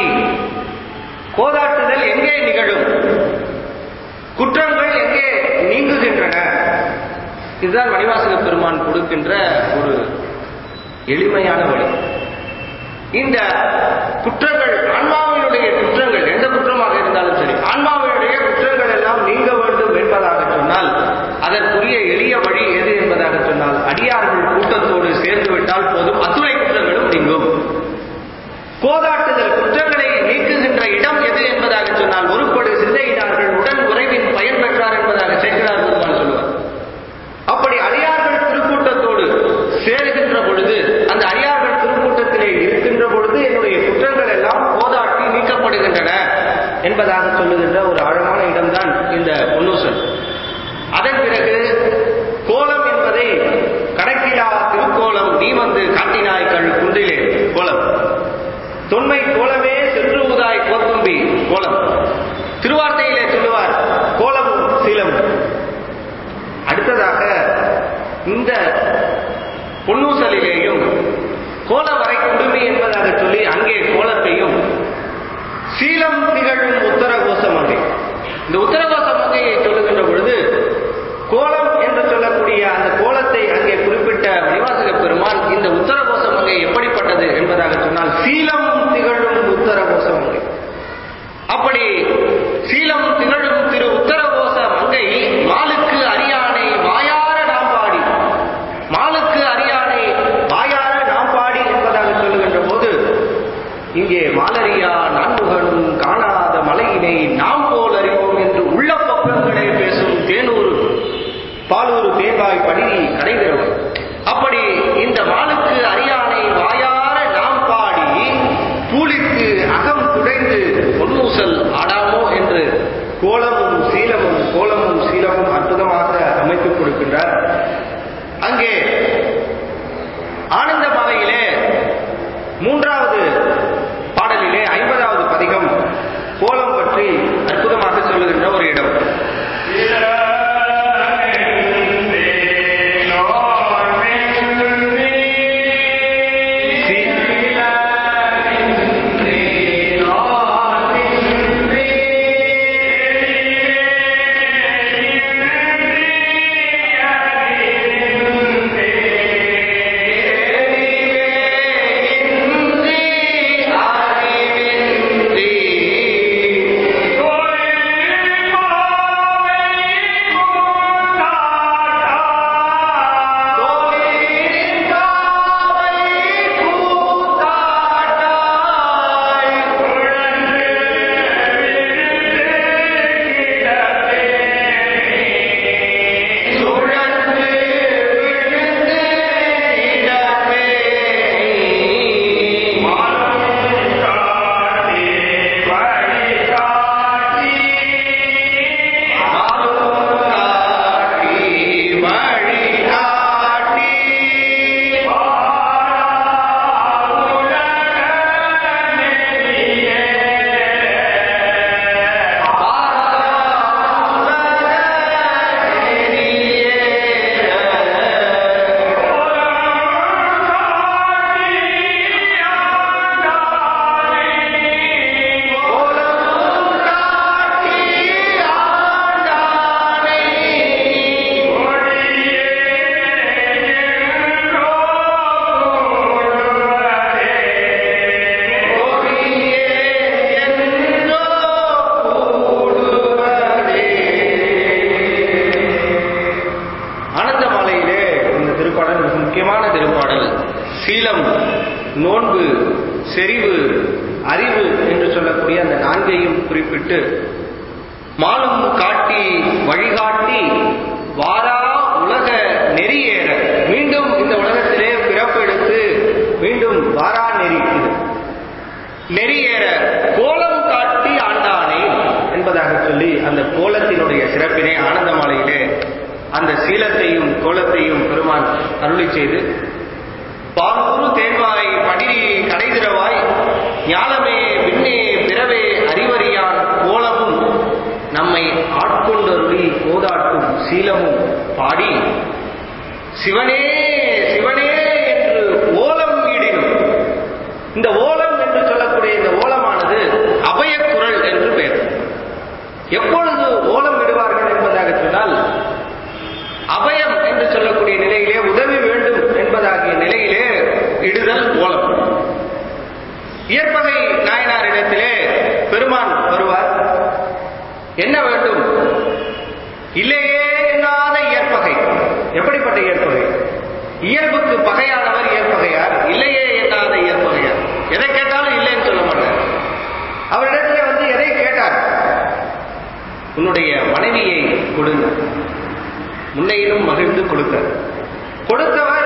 கோதாட்டுதல் எங்கே நிகழும் குற்றங்கள் எங்கே நீங்குகின்றன இதுதான் மணிவாசக பெருமான் கொடுக்கின்ற ஒரு எளிமையான வழி இந்த குற்றங்கள் ஆன்மாவினுடைய குற்றங்கள் எந்த குற்றமாக இருந்தாலும் சரி ஆன்மாவினுடைய குற்றங்கள் எல்லாம் நீங்க வேண்டும் என்பதாக சொன்னால் அதற்குரிய எளிய வழி எது என்பதாக சொன்னால் அடியார்கள் கூட்டத்தோடு சேர்ந்து விட்டால் போதும் அத்துணை குற்றங்களும் நீங்கும் கோதாட்டுதல் குற்றங்களை நீக்குகின்ற இடம் எது என்பதாக சொன்னால் ஒருபடு சிந்தையினார்கள் உடன் உறைவின் பயன் பெற்றார் என்பதாக சேர்க்கிறார் பெருமான் சொல்லுவார் அப்படி அடியார்கள் திருக்கூட்டத்தோடு சேருகின்ற பொழுது அந்த அடியார்கள் திருக்கூட்டத்திலே இருக்கின்ற பொழுது என்னுடைய குற்றங்கள் எல்லாம் போதாட்டி நீக்கப்படுகின்றன என்பதாக சொல்லுகின்ற ஒரு ஆழமான இடம்தான் இந்த பொன்னூசல் அதன் பிறகு கோலம் என்பதை கணக்கிலா திருக்கோலம் நீ வந்து காட்டினாய்கள் குன்றிலே கோலம் தொன்மை கோலமே சென்று ஊதாய் கோத்தும்பி கோலம் திருவார்த்தையிலே சொல்லுவார் கோலம் சீலம் அடுத்த அடுத்ததாக இந்த பொன்னூசலிலேயும் கோலவரை குடுமி என்பதாக சொல்லி அங்கே கோலத்தையும் சீலம் திகழும் உத்தரகோச மங்கை இந்த உத்தரகோச மங்கையை சொல்லுகின்ற பொழுது கோலம் என்று சொல்லக்கூடிய அந்த கோலத்தை அங்கே குறிப்பிட்ட மணிவாசக பெருமான் இந்த உத்தரகோச மங்கை எப்படிப்பட்டது என்பதாக சொன்னால் சீலம் திகழும் உத்தரகோச மங்கை அப்படி சீலம் திகழும் திரு உத்தரகோச மங்கை மாலுக்கு அரியானை வாயார நாம் பாடி மாலுக்கு அரியானை வாயார நாம் பாடி என்பதாக சொல்லுகின்ற போது இங்கே மாலரியா நான்முகனும் காணாத மலையினை நாம் போல் அறிவோம் என்று உள்ள பக்கங்களே பேசும் தேனூர் பாலூர் தேங்காய் படி கடைகிறவர் அப்படி இந்த மாலுக்கு அரியானை வாயார நாம் பாடி பூலிக்கு அகம் துடைந்து பொன்னூசல் ஆடாமோ என்று கோலமும் சீலமும் கோலமும் சீலமும் அற்புதமாக அமைத்துக் கொடுக்கின்றார் அங்கே ஆனந்த மாலையிலே மூன்றாவது பாடலிலே ஐம்பதாவது பதிகம் கோலம் பற்றி அற்புதமாக சொல்லுகின்ற ஒரு இடம் ஆனந்த மாலையிலே இந்த திருப்பாடல் மிக முக்கியமான திருப்பாடல் சீலம் நோன்பு செறிவு அறிவு என்று சொல்லக்கூடிய அந்த நான்கையும் குறிப்பிட்டு மாலும் காட்டி வழிகாட்டி வாரா உலக நெறியேற மீண்டும் இந்த உலகத்திலே பிறப்பெடுத்து மீண்டும் வாரா நெறி இது நெறியேற கோலம் காட்டி ஆண்டானே என்பதாக சொல்லி அந்த கோலத்தினுடைய சிறப்பினை ஆனந்த மாலையிலே அந்த சீலத்தையும் கோலத்தையும் பெருமான் அருளி செய்து பாலூரு தேன்வாய் படிரி கடைதிரவாய் ஞாலமே விண்ணே பிறவே அறிவறியான் கோலமும் நம்மை ஆட்கொண்டருளி கோதாட்டும் சீலமும் பாடி சிவனே சிவனே என்று ஓலம் ஈடினும் இந்த ஓலம் என்று சொல்லக்கூடிய இந்த ஓலமானது அபயக்குரல் என்று பெயர் எப்பொழுது ஓலம் விடுவார்கள் என்பதாக சொன்னால் அபயம் என்று சொல்லக்கூடிய நிலையிலே உதவி வேண்டும் என்பதாகிய நிலையிலே இடுதல் ஓலம் இயற்பகை நாயனாரிடத்திலே பெருமான் வருவார் என்ன வேண்டும் இல்லையே என்னாத இயற்பகை எப்படிப்பட்ட இயற்பகை இயல்புக்கு பகையானவர் இயற்பகையார் இல்லையே என்னாத இயற்பகையார் எதை கேட்டாலும் இல்லைன்னு சொல்ல மாட்டார் அவரிடத்துல வந்து எதை கேட்டார் உன்னுடைய மனைவியை கொடுங்க முன்னையிலும் மகிழ்ந்து கொடுத்தார் கொடுத்தவர்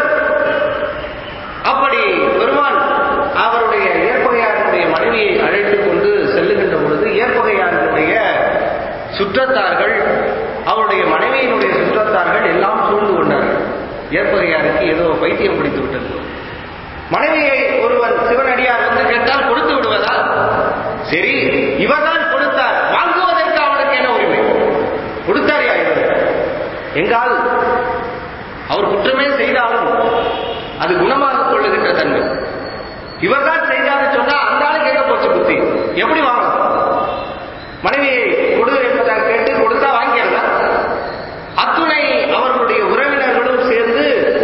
அப்படி பெருமான் அவருடைய ஏற்பகையாருடைய மனைவியை அழைத்துக் கொண்டு செல்லுகின்ற பொழுது ஏற்பகையாருடைய சுற்றத்தார்கள் அவருடைய மனைவியினுடைய சுற்றத்தார்கள் எல்லாம் சூழ்ந்து கொண்டார்கள் ஏற்பகையாருக்கு ஏதோ பைத்தியம் பிடித்து விட்டது மனைவியை ஒருவன் சிவனடியார் வந்து கேட்டால் கொடுத்து விடுவதா சரி இவர்தான் கொடுத்தார் வாங்குவதற்கு அவனுக்கு என்ன உரிமை கொடுத்தார் யா இவர் எங்கால் அவர் குற்றமே செய்தாலும் அது குணமாக கொள்ளுகின்ற தன்மை இவர்தான் செய்தார்னு சொன்னா அந்த ஆளுக்கு எங்க போச்சு புத்தி எப்படி வாங்கலாம் மனைவியை கொடு என்பதாக கேட்டு கொடுத்தா வாங்கிறதா அத்துணை அவர்களுடைய உறவினர்களும் சேர்ந்து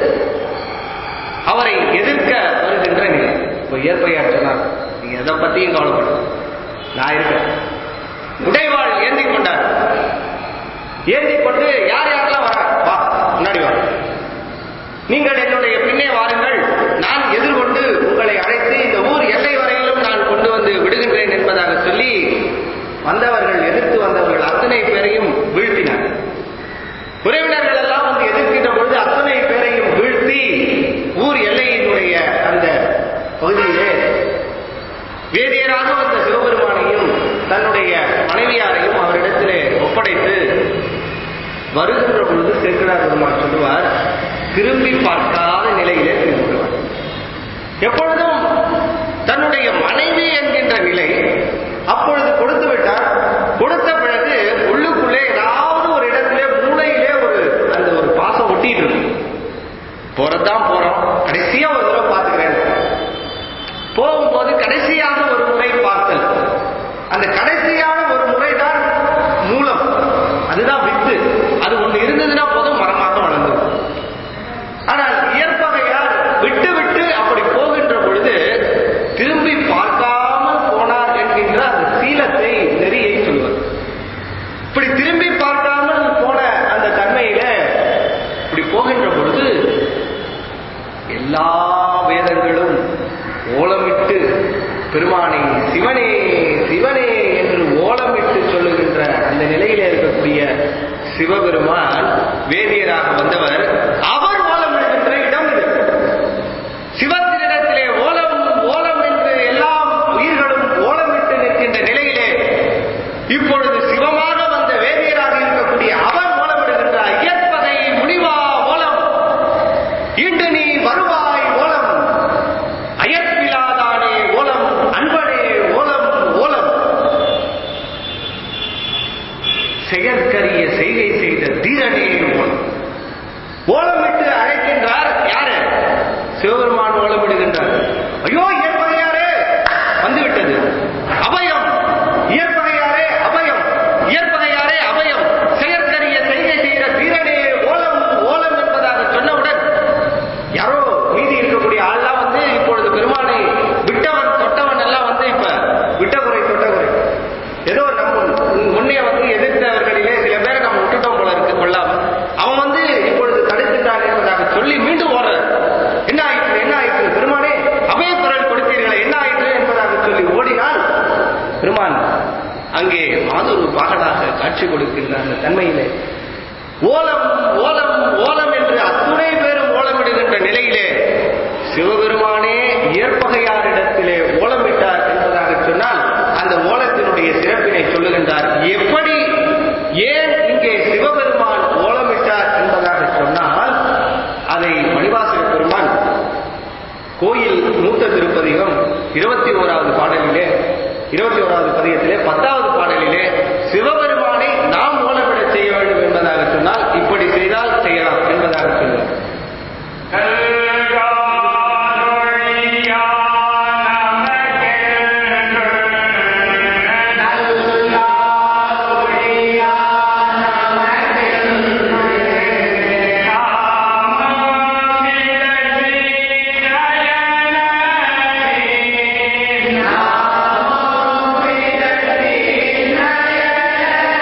அவரை எதிர்க்க வருகின்ற நிலை இப்போ இயற்பையார் சொன்னார் நீங்க எதை பத்தியும் கவலைப்படும் நான் இருக்கேன் உடைவாள் ஏந்தி கொண்டார் ஏந்தி கொண்டு யார் யாரெல்லாம் வர வா முன்னாடி வா நீங்கள் என்னுடைய பின்னே வாருங்கள் நான் எதிர்கொண்டு உங்களை அழைத்து இந்த ஊர் எல்லை வரையிலும் நான் கொண்டு வந்து விடுகின்றேன் என்பதாக சொல்லி வந்தவர்கள் எதிர்த்து வந்தவர்கள் அத்தனை பேரையும் வீழ்த்தினார் உறவினர்கள் எல்லாம் வந்து எதிர்க்கின்ற பொழுது அத்தனை பேரையும் வீழ்த்தி ஊர் எல்லையினுடைய அந்த பகுதியிலே வேதியராக வந்த சிவபெருமானையும் தன்னுடைய மனைவியாரையும் அவரிடத்திலே ஒப்படைத்து வருகின்ற பொழுது சேக்கிரார் பெருமான் சொல்லுவார் திரும்பி பார்க்காத நிலையிலே திரும்புவார் எப்பொழுதும் தன்னுடைய மனைவி என்கின்ற நிலை அப்பொழுது கொடுத்து விட்டார் கொடுத்த பிறகு உள்ளுக்குள்ளே ஏதாவது ஒரு இடத்திலே மூளையிலே ஒரு அந்த ஒரு பாசம் ஒட்டிட்டு இருக்கு போறதுதான் போறோம் கடைசியா ஒரு தடவை பார்த்துக்கிறேன் போகும்போது கடைசியாக ஒரு முறை பார்த்தல் அந்த கடைசியான ஒரு முறைதான் மூலம் அதுதான் வித்து அது ஒண்ணு இருந்ததுன்னா போதும் மரமாக வளர்ந்தது ஆனால் இயற்பகையார் விட்டு விட்டு அப்படி போகின்ற பொழுது திரும்பி பார்க்காமல் போனார் என்கின்ற அந்த சீலத்தை நெறியை சொல்வது இப்படி திரும்பி பார்க்காமல் போன அந்த தன்மையில இப்படி போகின்ற பொழுது எல்லா வேதங்களும் ஓலமிட்டு பெருமானை சிவனே சிவனே என்று ஓலமிட்டு சொல்லுகின்ற அந்த நிலையில இருக்கக்கூடிய சிவபெருமான் வேதியராக வந்தவர் அவர் ஓலமிடுகின்ற இடம் இது சிவத்தினிடத்திலே ஓலம் ஓலம் என்று எல்லாம் உயிர்களும் ஓலமிட்டு நிற்கின்ற நிலையிலே இப்பொழுது சிவமாக வந்த வேதியராக இருக்கக்கூடிய அவர் ஓலமிடுகின்றார் இயற்பகை முனிவா ஓலம் இன்று நீ வருவாய் ஓலம் அயற்பிலாதானே ஓலம் அன்பனே ஓலம் ஓலம் செயற்கரிய செய்கை செய்த தீரனே ஓலம் ஓலமிட்டு அழைக்கின்றார் யாரு சிவபெருமான் ஓலமிடுகின்றார் ஐயோ இயற்பகையாரே வந்துவிட்டது அபயம் இயற்பகையாரே அபயம் இயற்பகையாரே அபயம் செயற்கரிய செய்கை செய்த தீரனே ஓலம் ஓலம் என்பதாக சொன்னவுடன் யாரோ மீதி இருக்கக்கூடிய ஆள்லாம் வந்து இப்பொழுது பெருமானை விட்டவன் தொட்டவன் எல்லாம் வந்து இப்ப விட்டகுறை தொட்டகுறை ஏதோ நம்ம முன்னே வந்து எதிர்த்தவர்களிலே சில பேரை நம்ம விட்டுட்டோம் போல இருக்கு கொள்ளாம அவன் வந்து இப்பொழுது தடுக்கின்றான் என்பதாக சொல்லி மீண்டும் ஓடுற என்ன ஆயிற்று என்ன ஆயிற்று பெருமானே அபயக்குரல் கொடுத்தீர்களே என்ன ஆயிற்று என்பதாக சொல்லி ஓடினால் பெருமான் அங்கே மாதொரு பாகனாக காட்சி கொடுக்கின்ற அந்த தன்மையிலே ஓலம் ஓலம் ஓலம் என்று அத்துணை பேரும் ஓலமிடுகின்ற நிலையிலே சிவபெருமானே இயற்பகையாரிடத்திலே ஓலமிட்டார் என்பதாக சொன்னால் அந்த ஓலத்தினுடைய சிறப்பினை சொல்லுகின்றார் எப்படி ஏன் இங்கே சிவபெருமான் ஓலமிட்டார் என்பதாக சொன்னால் அதை மணிவாசக பெருமான் கோயில் மூத்த திருப்பதிகம் இருபத்தி ஓராவது பாடலிலே இருபத்தி ஓராவது பதிகத்திலே பத்தாவது பாடலிலே சிவபெருமானை நாம் ஓலமிட செய்ய வேண்டும் என்பதாக சொன்னால் இப்படி செய்தால் செய்யலாம் என்பதாக சொல்லுவார் Yeah.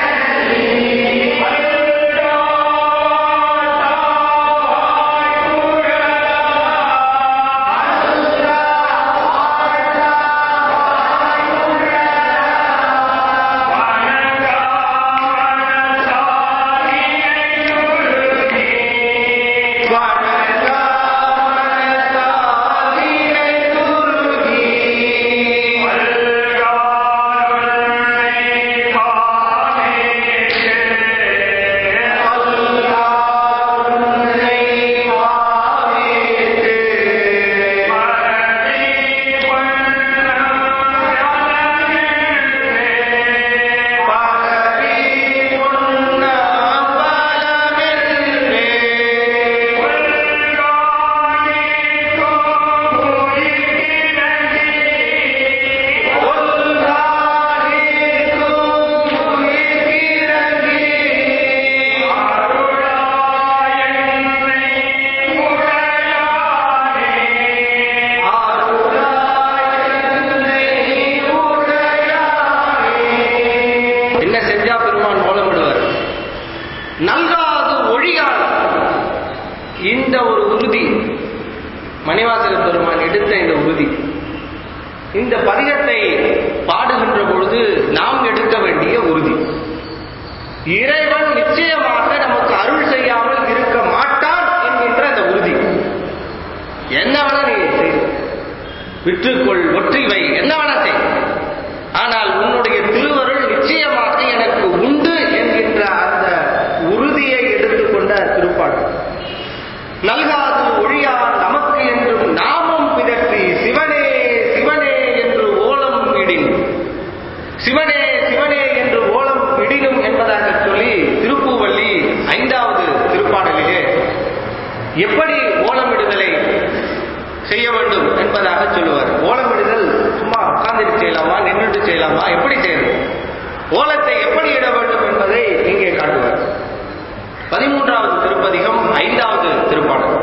ஒரு உறுதி மணிவாசக பெருமான் எடுத்த இந்த உறுதி இந்த பதிகத்தை பாடுகின்ற பொழுது நாம் எடுக்க வேண்டிய உறுதி இறைவன் நிச்சயமாக நமக்கு அருள் செய்யாமல் இருக்க மாட்டான் என்கின்ற அந்த உறுதி என்ன வேணா நீ செய் விற்றுக்கொள் ஒற்றி வை என்ன வேணா செய் ஆனால் உன்னுடைய திருவருள் நிச்சயமாக எனக்கு உண்டு என்கின்ற அந்த உறுதியை எடுத்துக்கொண்ட திருப்பாட்டு நல்காது ஒழியான் நமக்கு என்றும் நாமம் பிதற்றி சிவனே சிவனே என்று ஓலம் இடின் சிவனே சிவனே என்று ஓலம் இடினும் என்பதாக சொல்லி திருப்பூவள்ளி ஐந்தாவது திருப்பாடலிலே எப்படி ஓலமிடுதலை செய்ய வேண்டும் என்பதாக சொல்லுவார் ஓலமிடுதல் சும்மா உட்கார்ந்துட்டு செய்யலாமா நின்றுட்டு செய்யலாமா எப்படி செய்யணும் ஓலத்தை எப்படி இட வேண்டும் என்பதை இங்கே காட்டுவார் பதிமூன்றாவது திருப்பதிகம் ஐந்தாவது திருப்பாடல்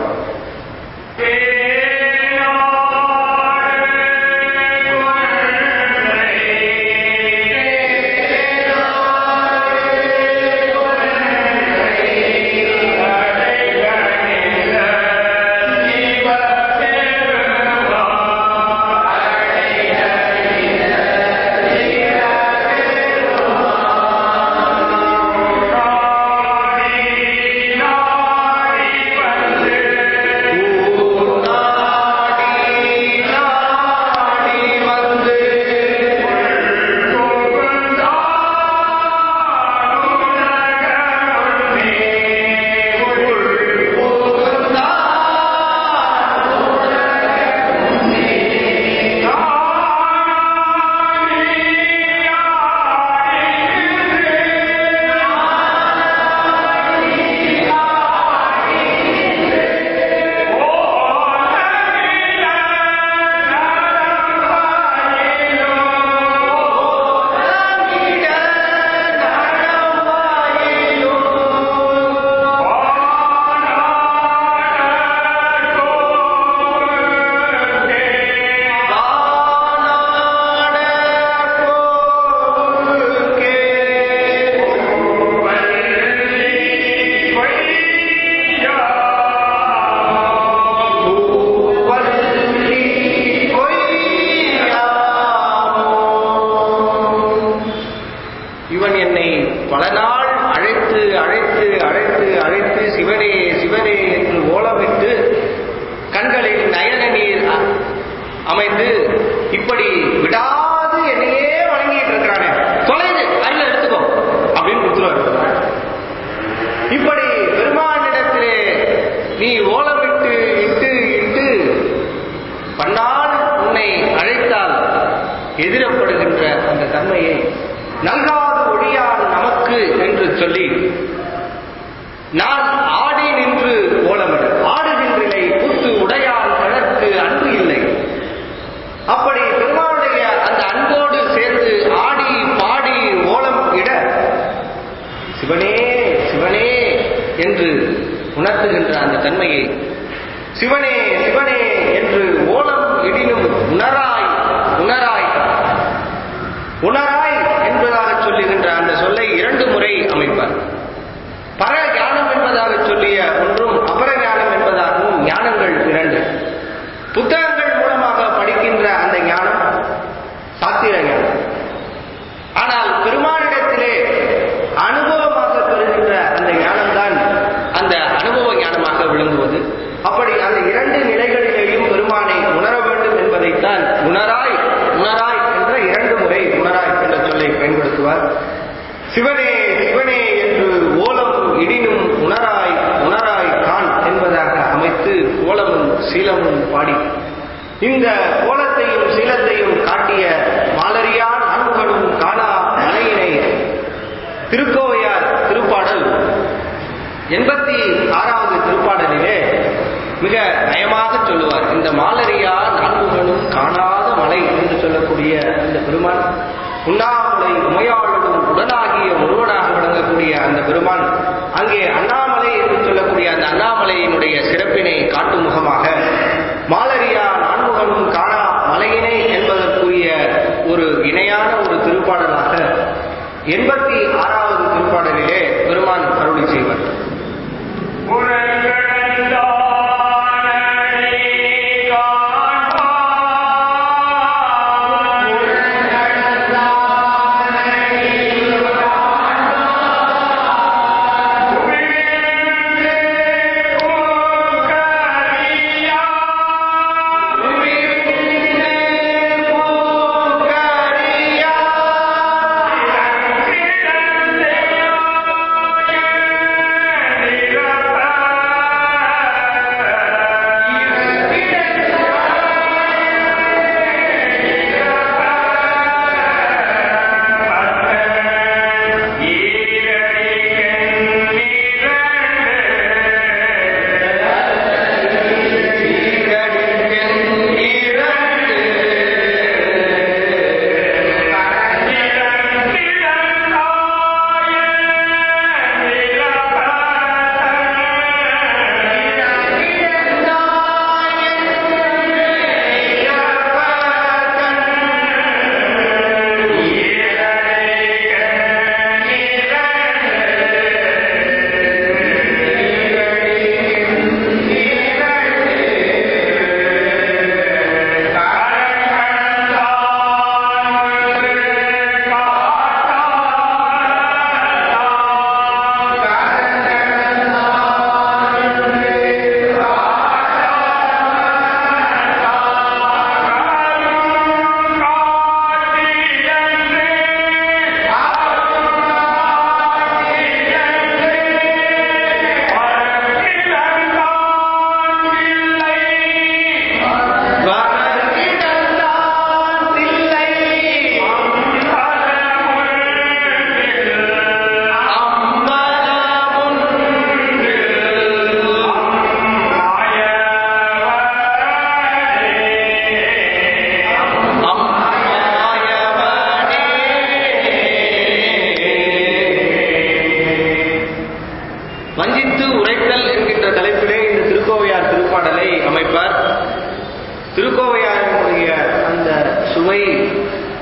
நாடி நாடி வந்து இவன் என்னை பல நாள் அழைத்து அழைத்து அழைத்து அழைத்து சிவனே சிவனே என்று ஓலமிட்டு கண்களில் நயன நீர் அ- அமைந்து இப்படி விடாது என்னையே வழங்கிட்டு இருக்கிறானே தொலைது அருள் எடுத்துக்கோ அப்படின்னு கொடுத்துருவாரு இப்படி பெருமானிடத்திலே நீ ஓலமிட்டு இட்டு இட்டு பன்னாள் உன்னை அழைத்தால் எதிரப்படுகின்ற அந்த தன்மையை நல்காது ஒழியான் நமக்கு என்று சொல்லி நான் ஆடி நின்று ஓலமிட ஆடுகின்றில்லை கூத்து உடையான் கிழக்கு அன்பு இல்லை அப்படி பெருமானுடைய அந்த அன்போடு சேர்ந்து ஆடி பாடி ஓலம் இட சிவனே சிவனே என்று உணர்த்துகின்ற அந்த தன்மையை சிவனே சிவனே என்று ஓலம் இடினும் உணராய் உணராய் உணராய் என்பதாக சொல்லுகின்ற அந்த சொல்லை இரண்டு முறை அமைப்பார் பர ஞானம் என்பதாக சொல்லிய ஒன்றும் அபர ஞானம் என்பதாகவும் ஞானங்கள் இரண்டு புத்தகங்கள் மூலமாக படிக்கின்ற அந்த ஞானம் சாத்திர ஞானம் ஆனால் பெருமானிடத்திலே அனுபவமாக பெறுகின்ற அந்த ஞானம்தான் அந்த அனுபவ ஞானமாக விளங்குவது அப்படி அந்த இரண்டு நிலைகளிலேயும் பெருமானை உணர வேண்டும் என்பதைத்தான் உணராய் உணராய் என்ற இரண்டு முறை உணராய் என்ற சொல்லை பயன்படுத்துவார் சிவனே சிவனே என்று ஓலம் இடினும் உணராய் உணராய் கான் என்பதாக அமைத்து கோலமும் சீலமும் பாடி இந்த கோலத்தையும் சீலத்தையும் காட்டிய மாலரியான் அன்புகளும் காணா மலையினை திருக்கோவையார் திருப்பாடல் எண்பத்தி ஆறாவது திருப்பாடலிலே மிக நயமாக சொல்லுவார் இந்த மாலரியா நான்குகளும் காணாத மலை என்று சொல்லக்கூடிய இந்த பெருமான் உண்ணாமலை உமையாளனும் உடனாகிய ஒருவனாக விளங்கக்கூடிய அந்த பெருமான் அங்கே அண்ணாமலை என்று சொல்லக்கூடிய அந்த அண்ணாமலையினுடைய சிறப்பினை காட்டும் முகமாக மாலரியா நான்முகனும் காணா மலையினை என்பதற்குரிய ஒரு இணையான ஒரு திருப்பாடலாக எண்பத்தி ஆறாவது திருப்பாடலிலே பெருமான் அருளி செய்வார் உணர்ந்தெழுந்தார்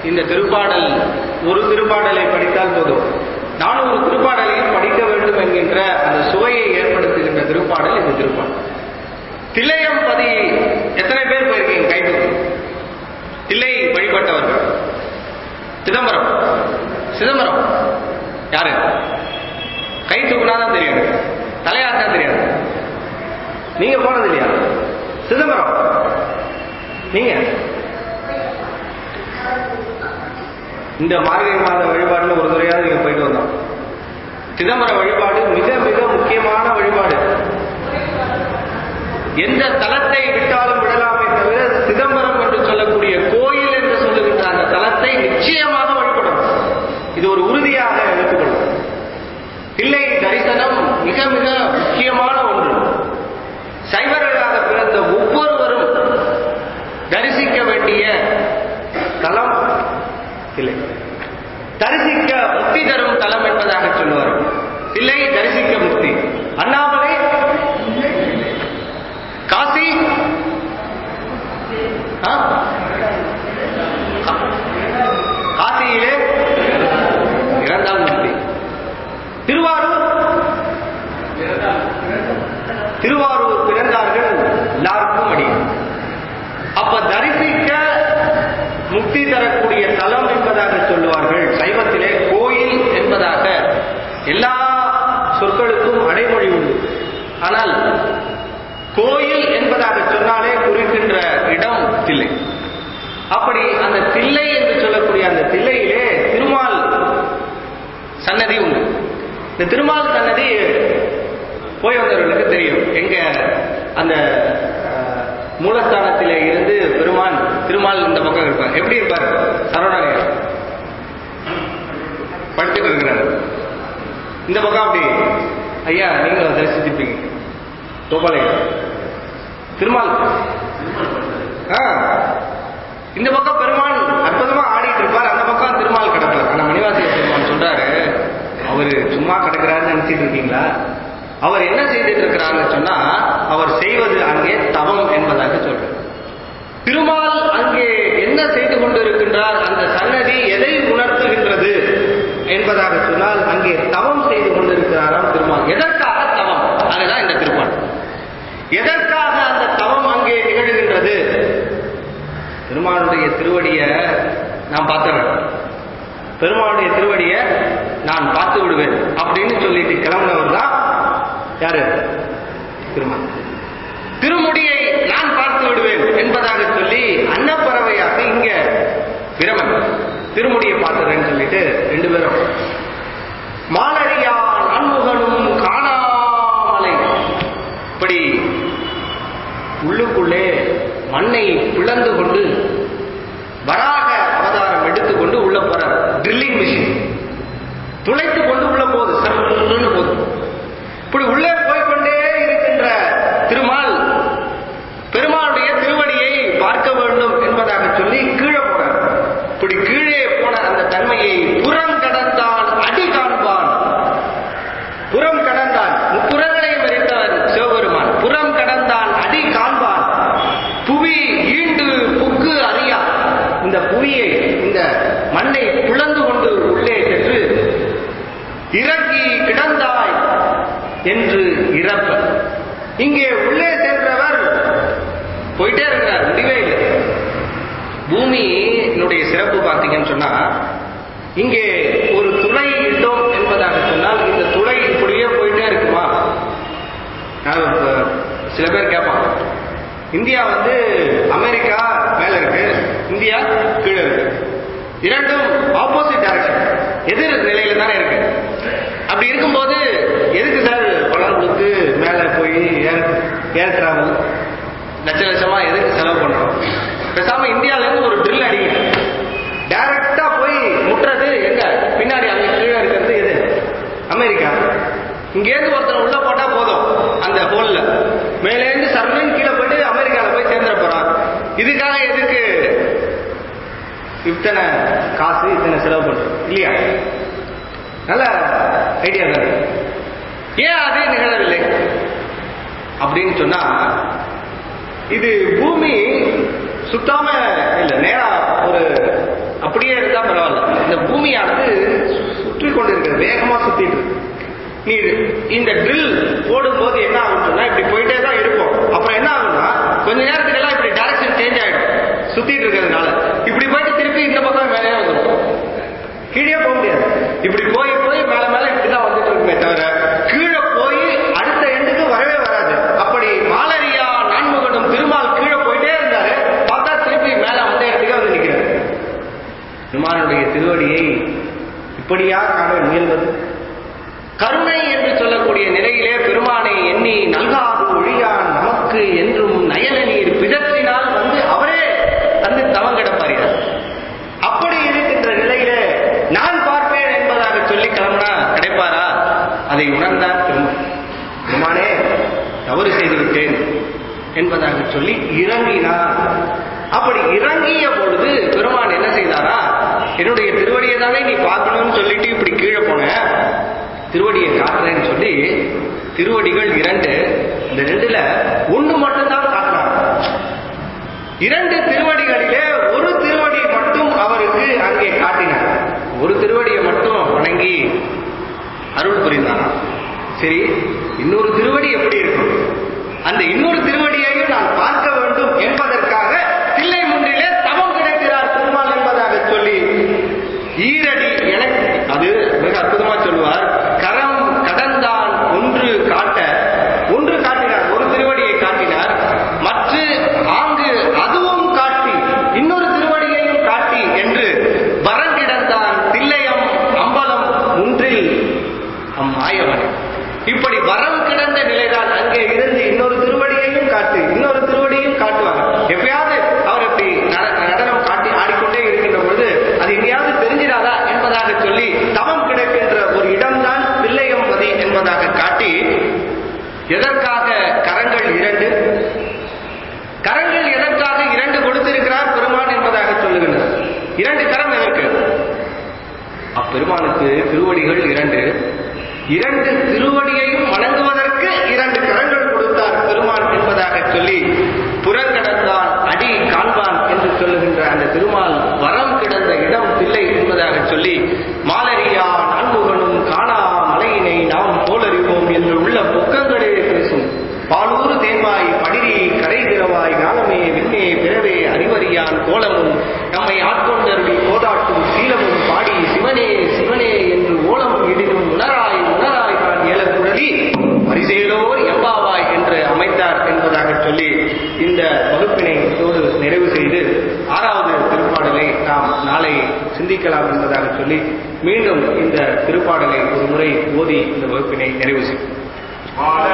இந்த திருப்பாடல் ஒரு திருப்பாடலை படித்தால் போதும் நானூறு திருப்பாடலையும் படிக்க வேண்டும் என்கின்ற அந்த சுவையை ஏற்படுத்துகின்ற திருப்பாடல் இந்த திருப்பாடல் தில்லையம்பதி எத்தனை பேர் போயிருக்கீங்க கைதுக்கு தில்லை வழிபட்டவர்கள் சிதம்பரம் சிதம்பரம் யாரு கை தூக்குனாதான் தெரியும் தலையாட்டா தெரியாது நீங்க போனது இல்லையா சிதம்பரம் நீங்க இந்த மார்கழி மாத வழிபாடுல ஒரு முறையாவது நீங்க போயிட்டு வந்தோம் சிதம்பரம் வழிபாடு மிக மிக முக்கியமான வழிபாடு எந்த தலத்தை விட்டாலும் விடலாமே தவிர சிதம்பரம் என்று சொல்லக்கூடிய கோயில் என்று சொல்லுகின்ற அந்த தலத்தை நிச்சயமாக வழிபடணும் இது ஒரு உறுதியாக எடுத்துக்கொள்ளும் பிள்ளை தரிசனம் மிக மிக முக்கியமான ஒன்று சைவர்களாக பிறந்த ஒவ்வொருவரும் தரிசிக்க வேண்டிய தலம் இல்லை தரிசிக்க முக்தி தரும் தலம் என்பதாக சொல்லுவார் இல்லை தரிசிக்க முக்தி அண்ணாமலை காசி ஆ? காசியிலே இறந்தால் முக்தி திருவாரூர் திருவாரூர் பிறந்தார்கள் எல்லாருக்கும் அடி அப்ப தரிசிக்க முக்தி தரக்கூடிய தலம் என்பதாக சொல்லுவார்கள் சைவத்திலே கோயில் என்பதாக எல்லா சொற்களுக்கும் அடைமொழி உண்டு ஆனால் கோயில் என்பதாக சொன்னாலே குறிக்கின்ற இடம் தில்லை அப்படி அந்த தில்லை என்று சொல்லக்கூடிய அந்த தில்லையிலே திருமால் சன்னதி உண்டு இந்த திருமால் சன்னதி போய் வந்தவர்களுக்கு தெரியும் எங்க அந்த அஹ், மூலஸ்தானத்திலே இருந்து பெருமான் திருமால் இந்த பக்கம் இருப்பார் எப்படி இருப்பார் சரவணனையா படுத்துட்டு இருக்கிறார் இந்த பக்கம் அப்படி ஐயா நீங்களும் தரிசிச்சிருப்பீங்க கோபாலயம் திருமால் ஆ, இந்த பக்கம் பெருமான் அற்புதமா ஆடிட்டு இருப்பார் அந்த பக்கம் திருமால் கிடப்பார் ஆனா மணிவாசக பெருமான் சொல்றாரு அவரு சும்மா கிடக்கிறாருன்னு நினைச்சிட்டு இருக்கீங்களா அவர் என்ன செய்துட்டு இருக்கிறாருன்னு சொன்னா அவர் செய்வது அங்கே தவம் என்பதாக சொல்றார் திருமால் அங்கே என்ன செய்து கொண்டிருக்கின்றார் அந்த சன்னதி எதை உணர்த்துகின்றது என்பதாக சொன்னால் அங்கே தவம் செய்து கொண்டிருக்கிறாராம் திருமால் எதற்காக தவம் அதுதான் இந்த திருப்பாடல் எதற்காக அந்த தவம் அங்கே நிகழ்கின்றது பெருமானுடைய திருவடிய நான் பார்த்துறேன் பெருமானுடைய திருவடிய நான் பார்த்து விடுவேன் அப்படின்னு சொல்லிட்டு கிளம்பினவர் தான் யாரு திருமால் திருமுடியை நான் பார்த்து விடுவேன் என்பதாக சொல்லி அன்னப்பறவையாக இங்க பிரமன் திருமுடியை பார்த்துறேன்னு சொல்லிட்டு ரெண்டு பேரும் மாலரியான் அன்முகனும் காணாமலை இப்படி உள்ளுக்குள்ளே மண்ணை பிளந்து கொண்டு வராக அவதாரம் எடுத்துக்கொண்டு உள்ள போற ட்ரில்லிங் மிஷின் துளைத்து கொண்டு உள்ள போகுது சர்ன்னு போகுது இப்படி உள்ளே போய்க்கொண்டே இருக்கின்ற திருமால் பெருமாளுடைய திருவடியை பார்க்க வேண்டும் என்பதாக சொல்லி கீழே போனார் இப்படி கீழே போன அந்த தன்மையை புறம் கடந்தான் அடி காண்பான் புறம் கடந்தான் முப்புறங்களையும் எரித்தவன் சிவபெருமான் புறம் கடந்தான் அடி காண்பான் புவி ஈண்டு புக்கு அறியா இந்த புவியை இந்த மண்ணை பிளந்து கொண்டு உள்ளே சென்று இறங்கி கிடந்தாய் என்று இறப்ப இங்கே உள்ளே சென்றவர் போயிட்டே இருக்கிறார் முடிவே இல்லை பூமியினுடைய சிறப்பு பார்த்தீங்கன்னு சொன்னா இங்கே ஒரு துளை இட்டோம் என்பதாக சொன்னால் இந்த துளை இப்படியே போயிட்டே இருக்குமா நான் இப்ப சில பேர் கேட்பான் இந்தியா வந்து அமெரிக்கா மேல இருக்கு இந்தியா கீழே இருக்கு இரண்டும் ஆப்போசிட் டைரக்ஷன் எதிர் நிலையில தானே இருக்கு அப்படி இருக்கும்போது எதுக்கு சார் பணம் கொடுத்து மேல போய் ஏர் ஏர் டிராவல் லட்ச லட்சமா எதுக்கு செலவு பண்றோம் பேசாம இந்தியால இருந்து ஒரு ட்ரில் அடிங்க டைரக்டா போய் முட்டுறது எங்க பின்னாடி அங்க கீழே இருக்கிறது எது அமெரிக்கா இங்க இருந்து ஒருத்தர் உள்ள போட்டா போதும் அந்த ஹோல்ல மேலே இருந்து சர்வன் கீழே போயிட்டு அமெரிக்கால போய் சேர்ந்துட போறான் இதுக்காக எதுக்கு இத்தனை காசு இத்தனை செலவு பண்றோம் இல்லையா நல்ல ஐடியா தான் ஏன் அது நிகழவில்லை அப்படின்னு சொன்னா இது பூமி சுத்தாம இல்ல நேரா ஒரு அப்படியே இருந்தா பரவாயில்ல இந்த பூமியானது சுற்றி கொண்டிருக்கிறது வேகமா சுத்திட்டு இருக்கு நீ இந்த ட்ரில் போடும்போது என்ன ஆகும்னா இப்படி போயிட்டே தான் இருக்கும் அப்புறம் என்ன ஆகும்னா கொஞ்ச நேரத்துக்கு எல்லாம் இப்படி டைரக்ஷன் சேஞ்ச் ஆயிடும் சுத்திட்டு இருக்கிறதுனால இப்படி போயிட்டு திருப்பி இந்த பக்கம் மேலே வந்துடும் கீழே போக முடியாது இப்படி போய் போய் மேல மேல இப்படிதான் வந்துட்டு இருக்குமே தவிர கீழே போய் அடுத்த எண்டுக்கு வரவே வராது அப்படி மாலரியா நான்முகனும் திருமால் கீழே போயிட்டே இருந்தாரு பார்த்தா திருப்பி மேல வந்த இடத்துக்கு வந்து நிக்கிறாரு பெருமானுடைய திருவடியை இப்படியா காண முயல்வது கருணை என்று சொல்லக்கூடிய நிலையிலே பெருமானை எண்ணி நல்காது ஒழியான் நமக்கு என்றும் நயன நீர் பிதற்றினால் வந்து அவரே வந்து தவம் கிடப்பாரியார் அப்படி இருக்கின்ற நிலையிலே நான் பார்ப்பேன் என்பதாக சொல்லி கிளம்பினா கிடைப்பாரா அதை உணர்ந்தான் பெருமான் பெருமானே தவறு செய்து விட்டேன் என்பதாக சொல்லி இறங்கினார் அப்படி இறங்கிய பொழுது பெருமான் என்ன செய்தாரா என்னுடைய திருவடியை தானே நீ பார்க்கணும்னு சொல்லிட்டு இப்படி கீழே போன திருவடியை காட்டுறேன்னு சொல்லி திருவடிகள் இரண்டு இந்த ரெண்டுல ஒண்ணு மட்டும்தான் காட்டினார் இரண்டு திருவடிகளிலே ஒரு திருவடி மட்டும் அவருக்கு அங்கே காட்டினார் ஒரு திருவடியை மட்டும் வணங்கி அருள் புரிந்தாராம் சரி இன்னொரு திருவடி எப்படி இருக்கும் அந்த இன்னொரு திருவடியையும் நான் பார்க்க வேண்டும் என்பதற்காக தில்லை முன்றிலே தவம் கிடக்கிறார் பெருமாள் என்பதாக சொல்லி ஈரடி எனக்கு அது மிக அற்புதமா சொல்லுவார் கரம் கடந்தான் ஒன்று காட்ட ஒன்று காட்டினார் ஒரு திருவடியை காட்டினார் மற்ற ஆங்கு அதுவும் காட்டி இன்னொரு திருவடியையும் காட்டி என்று வரங்கிடந்தான் தில்லையம் அம்பலம் ஒன்றில் அம்மாயவன் இப்படி வரம் கிடந்த நிலைதான் அங்கே இருந்து இன்னொரு திருவடியையும் காட்டு இன்னொரு திருவடியும் காட்டுவாங்க எப்பயாவது அவர் இப்படி நட- நடனம் காட்டி ஆடிக்கொண்டே இருக்கின்ற பொழுது அது எங்கேயாவது தெரிஞ்சிடாதா என்பதாக சொல்லி தவம் கிடக்கின்ற ஒரு இடம்தான் பிள்ளையம்பதி என்பதாக காட்டி எதற்காக கரங்கள் இரண்டு கரங்கள் எதற்காக இரண்டு கொடுத்திருக்கிறார் பெருமான் என்பதாக சொல்லுகின்றார் இரண்டு கரம் எதற்கு அப்பெருமானுக்கு திருவடிகள் இரண்டு இரண்டு திருவடியையும் வணங்குவதற்கு இரண்டு கரங்கள் கொடுத்தார் பெருமான் என்பதாக சொல்லி புறங்கடந்தான் அடி காண்பான் என்று சொல்லுகின்ற அந்த திருமால் வரம் கிடந்த இடம் பிள்ளை என்பதாக சொல்லி மாலரியா நான்முகனும் காணா மலையினை நாம் போலறிவோம் என்று உள்ள பொக்கங்களே பேசும் பாலூர் தேன்வாய் படிரி கரை திரவாய் ஞானமே விண்ணே பிறவே அறிவறியான் கோலமும் நம்மை ஆட்கொண்டருளி கோதாட்டும் சீலமும் பாடி சிவனே சிவனே என்று ஓலம் இடினும் உணராய் உணராய் தான் ஏலக்குழலி பரிசேலோர் எம்பாவாய் என்று அமைத்தார் என்பதாக சொல்லி இந்த வகுப்பினை இதோடு நிறைவு செய்து ஆறாவது திருப்பாடலை நாம் நாளை சிந்திக்கலாம் என்பதாக சொல்லி மீண்டும் இந்த திருப்பாடலை ஒரு முறை ஓதி இந்த வகுப்பினை நிறைவு செய்யும்